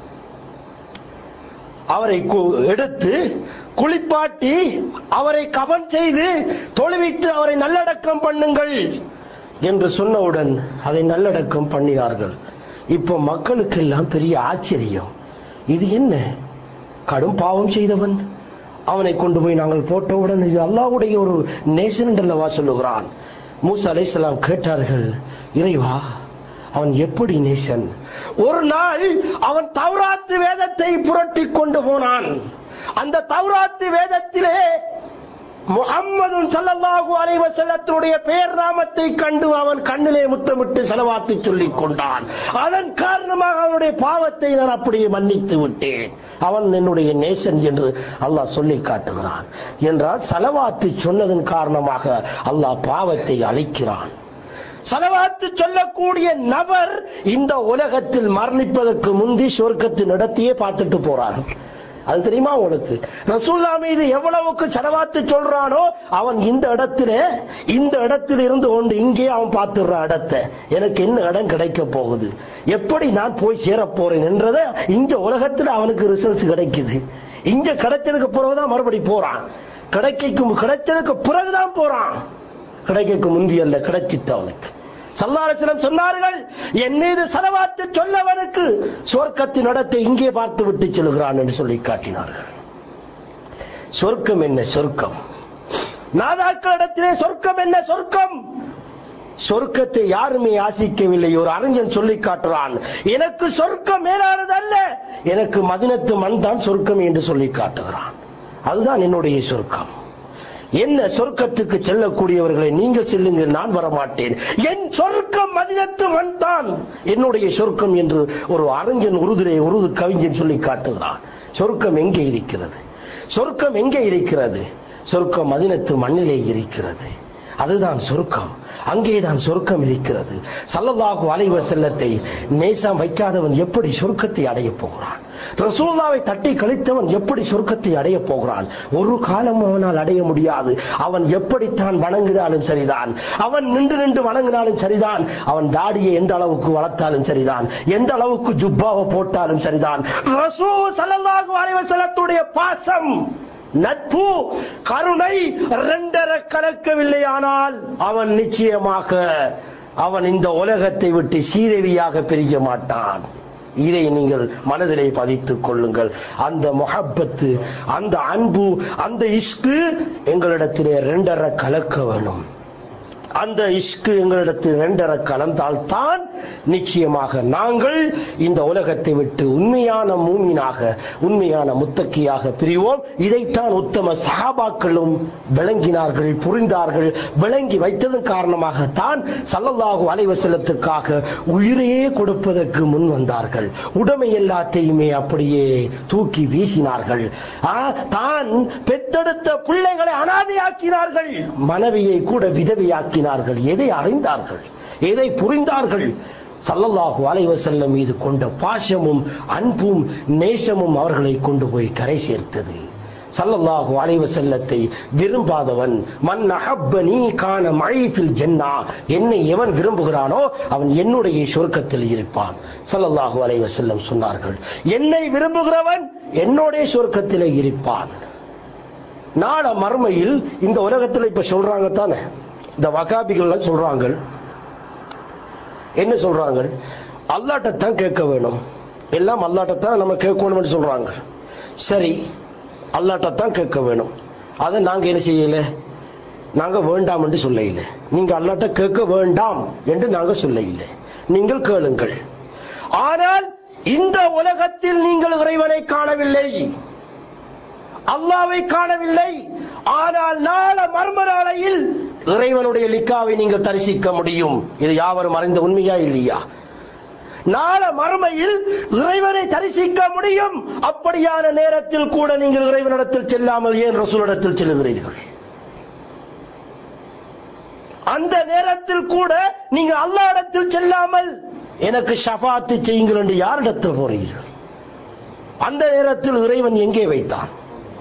அவரை கு- எடுத்து குளிப்பாட்டி அவரை கவன் செய்து தொழுவித்து அவரை நல்லடக்கம் பண்ணுங்கள் என்று சொன்னவுடன் அதை நல்லடக்கம் பண்ணினார்கள் இப்ப மக்களுக்கெல்லாம் பெரிய ஆச்சரியம் இது என்ன கடும் பாவம் செய்தவன் அவனை கொண்டு போய் நாங்கள் போட்டவுடன் இது அல்லாஹ்வுடைய ஒரு நேசன் என்றல்லவா சொல்லுகிறான் மூசா அலைஹிஸ்ஸலாம் கேட்டார்கள் இறைவா அவன் எப்படி நேசன் ஒரு நாள் அவன் தௌராத்து வேதத்தை புரட்டி கொண்டு போனான் அந்த தௌராத்து வேதத்திலே முகம்மது ஸல்லல்லாஹு அலைஹி வஸல்லத்தினுடைய பெயர் நாமத்தை கண்டு அவன் கண்ணிலே முத்தமிட்டு செலவாத்து சொல்லிக் கொண்டான் அதன் காரணமாக அவனுடைய பாவத்தை நான் அப்படியே மன்னித்து விட்டேன் அவன் என்னுடைய நேசன் என்று அல்லாஹ் சொல்லி காட்டுகிறான் என்றால் செலவாத்து சொன்னதன் காரணமாக அல்லாஹ் பாவத்தை அழிக்கிறான் சலவாத்து சொல்லக்கூடிய நபர் இந்த உலகத்தில் மரணிப்பதற்கு முந்தி சொர்க்கத்தின் இடத்தையே பார்த்துட்டு போறார் அது தெரியுமா உங்களுக்கு ரசூல்லா மீது எவ்வளவுக்கு செலவாத்து சொல்றானோ அவன் இந்த இடத்திலே இந்த இடத்தில் இருந்து கொண்டு இங்கே அவன் பார்த்துடுறான் இடத்தை எனக்கு என்ன இடம் கிடைக்க போகுது எப்படி நான் போய் சேரப் போறேன் என்றத இங்க உலகத்தில் அவனுக்கு ரிசல்ட்ஸ் கிடைக்குது இங்க கிடைச்சதுக்கு பிறகுதான் மறுபடி போறான் கிடைக்கும் கிடைச்சதுக்கு பிறகுதான் போறான் கிடைக்க முந்தி அல்ல கிடைச்சிட்டு அவனுக்கு சல்லாரசிலம் சொன்னார்கள் என் மீது செலவாத்து சொல்லவனுக்கு சொர்க்கத்தின் இடத்தை இங்கே பார்த்து விட்டு செல்கிறான் என்று சொல்லி காட்டினார்கள் சொர்க்கம் என்ன சொர்க்கம் நாதாக்களிடத்திலே சொர்க்கம் என்ன சொர்க்கம் சொர்க்கத்தை யாருமே ஆசிக்கவில்லை ஒரு அறிஞன் சொல்லி காட்டுறான் எனக்கு சொர்க்கம் மேலானது அல்ல எனக்கு மதினத்து மண் தான் சொர்க்கம் என்று சொல்லி காட்டுகிறான் அதுதான் என்னுடைய சொர்க்கம் என்ன சொர்க்கத்துக்கு செல்லக்கூடியவர்களை நீங்கள் செல்லுங்கள் நான் வரமாட்டேன் என் சொர்க்கம் மதினத்து மண் தான் என்னுடைய சொர்க்கம் என்று ஒரு அறிஞன் உருதிலே உருது கவிஞன் சொல்லி காட்டுகிறான் சொர்க்கம் எங்கே இருக்கிறது சொர்க்கம் எங்கே இருக்கிறது சொர்க்கம் மதினத்து மண்ணிலே இருக்கிறது அதுதான் சொர்க்கம் அங்கேதான் சொர்க்கம் இருக்கிறது சல்லல்லாஹு அலைஹி வஸல்லத்தை நேசம் வைக்காதவன் எப்படி சொர்க்கத்தை அடைய போகிறான் ரசூலுல்லாவை தட்டி கழித்தவன் எப்படி சொர்க்கத்தை அடைய போகிறான் ஒரு காலம் அவனால் அடைய முடியாது அவன் எப்படித்தான் வணங்கினாலும் சரிதான் அவன் நின்று நின்று வணங்கினாலும் சரிதான் அவன் தாடியை எந்த அளவுக்கு வளர்த்தாலும் சரிதான் எந்த அளவுக்கு ஜுப்பாவை போட்டாலும் சரிதான் ரசூல் ஸல்லல்லாஹு அலைஹி வஸல்லத்துடைய பாசம் நட்பு கருணை இரண்டர கலக்கவில்லையானால் அவன் நிச்சயமாக அவன் இந்த உலகத்தை விட்டு சீதேவியாக பிரிக்க மாட்டான் இதை நீங்கள் மனதிலே பதித்துக் கொள்ளுங்கள் அந்த மொஹப்பத்து அந்த அன்பு அந்த இஸ்கு எங்களிடத்திலே ரெண்டரை கலக்க வேணும் அந்த இஷ்கு எங்களிடத்தில் இரண்டர கலந்தால் தான் நிச்சயமாக நாங்கள் இந்த உலகத்தை விட்டு உண்மையான மூமினாக உண்மையான முத்தக்கியாக பிரிவோம் இதைத்தான் உத்தம சஹாபாக்களும் விளங்கினார்கள் புரிந்தார்கள் விளங்கி வைத்ததன் காரணமாகத்தான் சல்லல்லாஹு அலைவசலத்துக்காக உயிரையே கொடுப்பதற்கு முன் வந்தார்கள் உடைமை எல்லாத்தையுமே அப்படியே தூக்கி வீசினார்கள் ஆ, தான் பெத்தெடுத்த பிள்ளைகளை அனாதையாக்கினார்கள் மனைவியை கூட விதவையாக்கினார்கள் எதை அறிந்தார்கள் எதை புரிந்தார்கள் சல்லல்லாஹு அலைஹி வஸல்லம் மீது கொண்ட பாசமும் அன்பும் நேசமும் அவர்களை கொண்டு போய் கரை சேர்த்தது சல்லல்லாஹு அலைஹி வஸல்லத்தை விரும்பாதவன் மன் அஹப்பனி கான மழைஃபில் ஜன்னா என்னை எவன் விரும்புகிறானோ அவன் என்னுடைய சொர்க்கத்தில் இருப்பான் சல்லல்லாஹு அலைஹி வஸல்லம் சொன்னார்கள் என்னை விரும்புகிறவன் என்னுடைய சொர்க்கத்திலே இருப்பான் நாள மறுமையில் இந்த உலகத்தில் இப்ப சொல்றாங்க தானே இந்த வகாபிகள் சொல்றாங்க என்ன சொல்றாங்க அல்லாட்டத்தான் கேட்க வேணும் எல்லாம் அல்லாட்டத்தான் நம்ம கேட்கணும்னு சொல்றாங்க சரி அல்லாட்டத்தான் கேட்க வேணும் அதை நாங்க என்ன செய்யல நாங்க வேண்டாம் என்று சொல்ல இல்லை நீங்க அல்லாட்ட கேட்க வேண்டாம் என்று நாங்க சொல்ல இல்லை நீங்கள் கேளுங்கள் ஆனால் இந்த உலகத்தில் நீங்கள் இறைவனை காணவில்லை அல்லாவை காணவில்லை ஆனால் நாள மர்ம நாளையில் இறைவனுடைய லிக்காவை நீங்கள் தரிசிக்க முடியும் இது யாவரும் அறிந்த உண்மையா இல்லையா நாள மறுமையில் இறைவனை தரிசிக்க முடியும் அப்படியான நேரத்தில் கூட நீங்கள் இறைவனிடத்தில் செல்லாமல் ஏன் ரசூலிடத்தில் செல்லுகிறீர்கள் அந்த நேரத்தில் கூட நீங்க அல்லாஹ்விடத்தில் செல்லாமல் எனக்கு ஷஃபாத்து செய்யுங்கள் என்று யாரிடத்தில் போறீர்கள் அந்த நேரத்தில் இறைவன் எங்கே வைத்தான்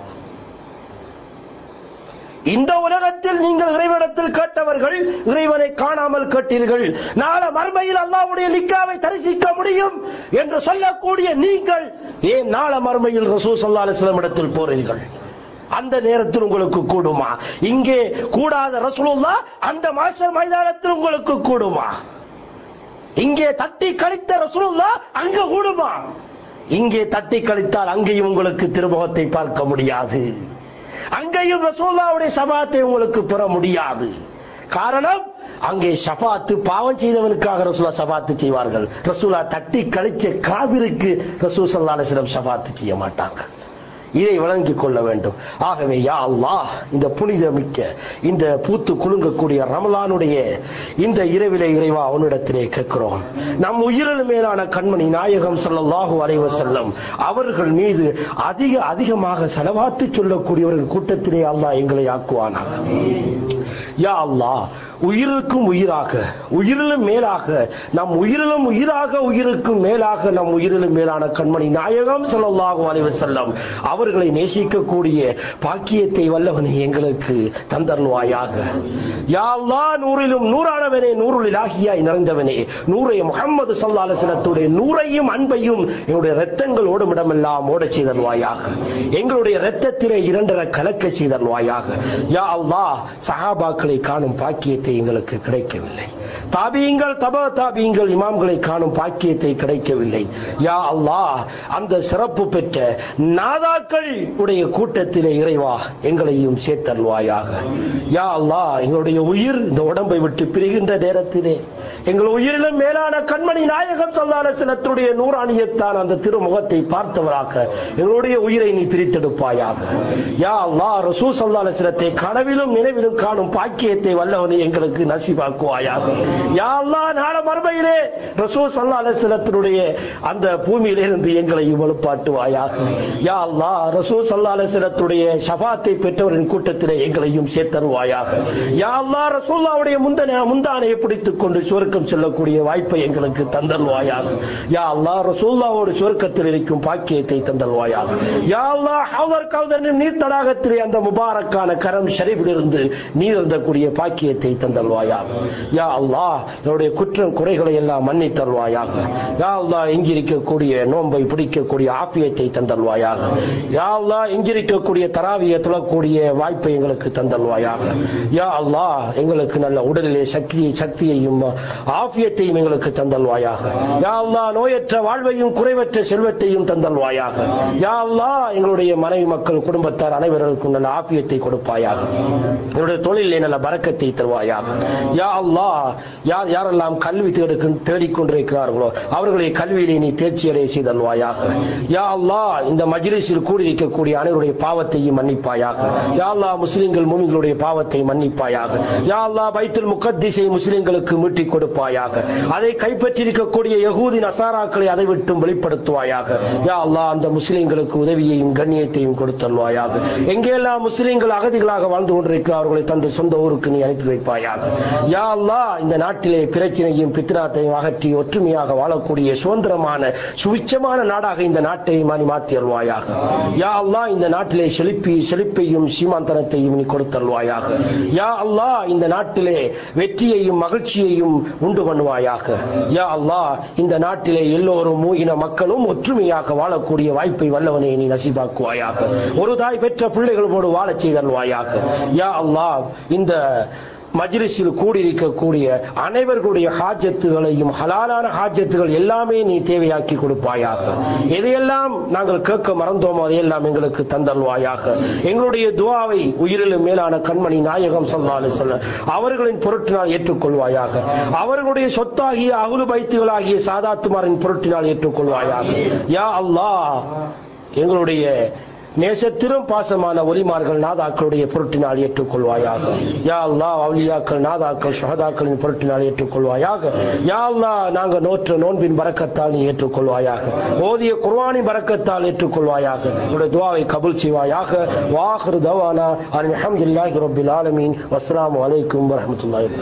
இந்த உலகத்தில் நீங்கள் இறைவனத்தில் கேட்டவர்கள் இறைவனை காணாமல் கேட்டீர்கள் நாள மர்மையில் அல்லாவுடைய லிக்காவை தரிசிக்க முடியும் என்று சொல்லக்கூடிய நீங்கள் ஏன் நாள மர்மையில் ரசூ சல்லா அலிஸ்லாம் இடத்தில் போறீர்கள் அந்த நேரத்தில் உங்களுக்கு கூடுமா இங்கே கூடாத ரசூலுல்லா அந்த மாசர் மைதானத்தில் உங்களுக்கு கூடுமா இங்கே தட்டி கழித்த ரசூலுல்லா அங்க கூடுமா இங்கே தட்டி கழித்தால் அங்கேயும் உங்களுக்கு திருமுகத்தை பார்க்க முடியாது அங்கேயும் ரசூல்லாவுடைய சபாத்தை உங்களுக்கு பெற முடியாது காரணம் அங்கே ஷபாத்து பாவம் செய்தவனுக்காக ரசூலா சபாத்து செய்வார்கள் ரசூலா தட்டி கழிச்ச காவிருக்கு ரசூல் சல்லா அலிஸ்லம் சபாத்து செய்ய மாட்டாங்க இதை வழங்கிக் கொள்ள வேண்டும் ஆகவே யா அல்லாஹ் இந்த புனிதமிக்க இந்த பூத்து குலுங்கக்கூடிய ரமலானுடைய இந்த இரவிலே இறைவா அவனிடத்திலே கேட்கிறோம் நம் உயிரில் மேலான கண்மணி நாயகம் ஸல்லல்லாஹு அலைஹி வஸல்லம் அவர்கள் மீது அதிக அதிகமாக செலவாத்து சொல்லக்கூடியவர்கள் கூட்டத்திலே அல்லாஹ் எங்களை ஆக்குவானாக யா அல்லாஹ் உயிருக்கும் உயிராக உயிரிலும் மேலாக நம் உயிரிலும் உயிராக உயிருக்கும் மேலாக நம் உயிரிலும் மேலான கண்மணி நாயகம் ஸல்லல்லாஹு அலைஹி வஸல்லம் அவர்களை நேசிக்கக்கூடிய பாக்கியத்தை வல்லவனை எங்களுக்கு தந்தருள்வாயாக யா அல்லாஹ் நூறிலும் நூறானவனே நூறுலில் ஆகியாய் நிறைந்தவனே நூறைய முகமது ஸல்லல்லாஹு அலைஹி வஸல்லத்துடைய நூறையும் அன்பையும் எங்களுடைய ரத்தங்கள் ஓடும் இடமெல்லாம் ஓடச் செய்தருவாயாக எங்களுடைய ரத்தத்திலே இரண்டரை கலக்க செய்தருவாயாக யா அல்லாஹ் சஹாபாக்களை காணும் பாக்கியத்தை எங்களுக்கு கிடைக்கவில்லை தாபியங்கள் தப தாபியங்கள் இமாம்களை காணும் பாக்கியத்தை கிடைக்கவில்லை யா அல்லாஹ் அந்த சிறப்பு பெற்ற நாதாக்கள் உடைய கூட்டத்திலே இறைவா எங்களையும் சேர்த்தல்வாயாக யா அல்லாஹ் எங்களுடைய உயிர் இந்த உடம்பை விட்டு பிரிகின்ற நேரத்திலே எங்கள் உயிரிலும் மேலான கண்மணி நாயகம் சொல்லாத சிலத்துடைய நூறாணியத்தான் அந்த திருமுகத்தை பார்த்தவராக எங்களுடைய உயிரை நீ பிரித்தெடுப்பாயாக யா அல்லாஹ் ரசூ சல்லால சிலத்தை கனவிலும் நினைவிலும் காணும் பாக்கியத்தை வல்லவனை எங்களுக்கு எங்களுக்கு நசிபாக்குவாயாக யா அல்லாஹ் நாள மறுமையிலே ரசூல் ஸல்லல்லாஹு அலைஹி வஸல்லத்தினுடைய அந்த பூமியிலிருந்து எங்களை வலுப்பாட்டுவாயாக யா அல்லாஹ் ரசூல் ஸல்லல்லாஹு அலைஹி வஸல்லத்துடைய ஷஃபாத்தை பெற்றவரின் கூட்டத்திலே எங்களையும் சேர்த்தருவாயாக யா அல்லாஹ் ரசூலுல்லாஹ்வுடைய முந்தன முந்தானையை பிடித்துக் கொண்டு சுவர்க்கம் செல்லக்கூடிய வாய்ப்பை எங்களுக்கு தந்தல்வாயாக யா அல்லாஹ் ரசூலுல்லாஹ்வோடு சுவர்க்கத்தில் இருக்கும் பாக்கியத்தை தந்தல்வாயாக யா அல்லாஹ் ஹவுதர் கவுதர் நீர் தடாகத்திலே அந்த முபாரக்கான கரம் ஷரீஃபிலிருந்து நீர் இருந்தக்கூடிய பாக்கியத்தை தந்தல்வாயாக யா அல்லாஹ் என்னுடைய குற்றம் குறைகளை எல்லாம் மன்னித் தருவாயாக யா அல்லாஹ் எங்கிருக்கக்கூடிய நோன்பை பிடிக்கக்கூடிய ஆப்பியத்தை தந்தல்வாயாக யா அல்லாஹ் எங்கிருக்கக்கூடிய தராவியை தொழக்கூடிய வாய்ப்பை எங்களுக்கு தந்தல்வாயாக யா அல்லாஹ் எங்களுக்கு நல்ல உடலிலே சக்தி சக்தியையும் ஆபியத்தையும் எங்களுக்கு தந்தல்வாயாக யா அல்லாஹ் நோயற்ற வாழ்வையும் குறைவற்ற செல்வத்தையும் தந்தல்வாயாக யா அல்லாஹ் எங்களுடைய மனைவி மக்கள் குடும்பத்தார் அனைவருக்கும் நல்ல ஆபியத்தை கொடுப்பாயாக எங்களுடைய தொழிலே நல்ல பறக்கத்தை தருவாயாக யா அல்லாஹ் யார் யாரெல்லாம் கல்வி தேடுக்கு தேடிக்கொண்டிருக்கிறார்களோ அவர்களை கல்வியிலே நீ தேர்ச்சி அடைய செய்தல்வாயாக யா அல்லாஹ் இந்த மஜ்லிஸில் கூடியிருக்கக்கூடிய அனைவருடைய பாவத்தையும் மன்னிப்பாயாக யா அல்லாஹ் முஸ்லிம்கள் மூமின்களுடைய பாவத்தை மன்னிப்பாயாக யா அல்லாஹ் பைத்துல் முகத்திசை முஸ்லிம்களுக்கு மீட்டிக் கொடுப்பாயாக அதை கைப்பற்றியிருக்கக்கூடிய யகூதி நசாராக்களை அதை விட்டும் வெளிப்படுத்துவாயாக யா அல்லாஹ் அந்த முஸ்லிம்களுக்கு உதவியையும் கண்ணியத்தையும் கொடுத்தல்வாயாக எங்கெல்லாம் முஸ்லிம்கள் அகதிகளாக வாழ்ந்து கொண்டிருக்கிறார்களை தந்து சொந்த ஊருக்கு நீ அனுப்பி வைப்பாயாக யா அல்லாஹ் இந்த நாட்டிலே பிரச்சனையும் பித்ராத்தையும் அகற்றி ஒற்றுமையாக வாழக்கூடிய சுதந்திரமான சுவிச்சமான நாடாக இந்த நாட்டை மாறி மாற்றி அல்வாயாக யா அல்லாஹ் இந்த நாட்டிலே செழிப்பி செழிப்பையும் சீமாந்தனத்தையும் நீ கொடுத்தல்வாயாக யா அல்லாஹ் இந்த நாட்டிலே வெற்றியையும் மகிழ்ச்சியையும் உண்டு பண்ணுவாயாக யா அல்லாஹ் இந்த நாட்டிலே எல்லோரும் மூகின மக்களும் ஒற்றுமையாக வாழக்கூடிய வாய்ப்பை வல்லவனை நீ நசிபாக்குவாயாக ஒரு தாய் பெற்ற பிள்ளைகளோடு வாழச் செய்தல்வாயாக யா அல்லாஹ் இந்த மஜ்லிஸில் கூடியிருக்கக்கூடிய அனைவர்களுடைய ஹாஜத்துகளையும் ஹலாலான ஹாஜத்துகள் எல்லாமே நீ தேவையாக்கி கொடுப்பாயாக எதையெல்லாம் நாங்கள் கேட்க மறந்தோமோ அதையெல்லாம் எங்களுக்கு தந்தல்வாயாக எங்களுடைய துவாவை உயிரிலும் மேலான கண்மணி நாயகம் சொல்லாலு சொல்ல அவர்களின் பொருட்டினால் ஏற்றுக்கொள்வாயாக அவர்களுடைய சொத்தாகிய அகுலு பைத்துகளாகிய சாதாத்துமாரின் பொருட்டினால் ஏற்றுக்கொள்வாயாக யா அல்லாஹ் எங்களுடைய நேசத்திலும் பாசமான ஒலிமார்கள் நாதாக்களுடைய பொருட்டினால் ஏற்றுக்கொள்வாயாக யா அல்லாஹ் அவுலியாக்கள் நாதாக்கள் ஷஹதாக்களின் பொருட்டினால் ஏற்றுக்கொள்வாயாக யா அல்லாஹ் நாங்க நோற்ற நோன்பின் பறக்கத்தால் நீ ஏற்றுக்கொள்வாயாக ஓதிய குர்ஆனின் பறக்கத்தால் ஏற்றுக்கொள்வாயாக உங்களுடைய துவாவை கபூல் செய்வாயாக வாஹிரு தவானா அல்ஹம்துலில்லாஹி ரப்பில் ஆலமீன் வஸ்ஸலாமு அலைக்கும் வரஹ்மத்துல்லாஹி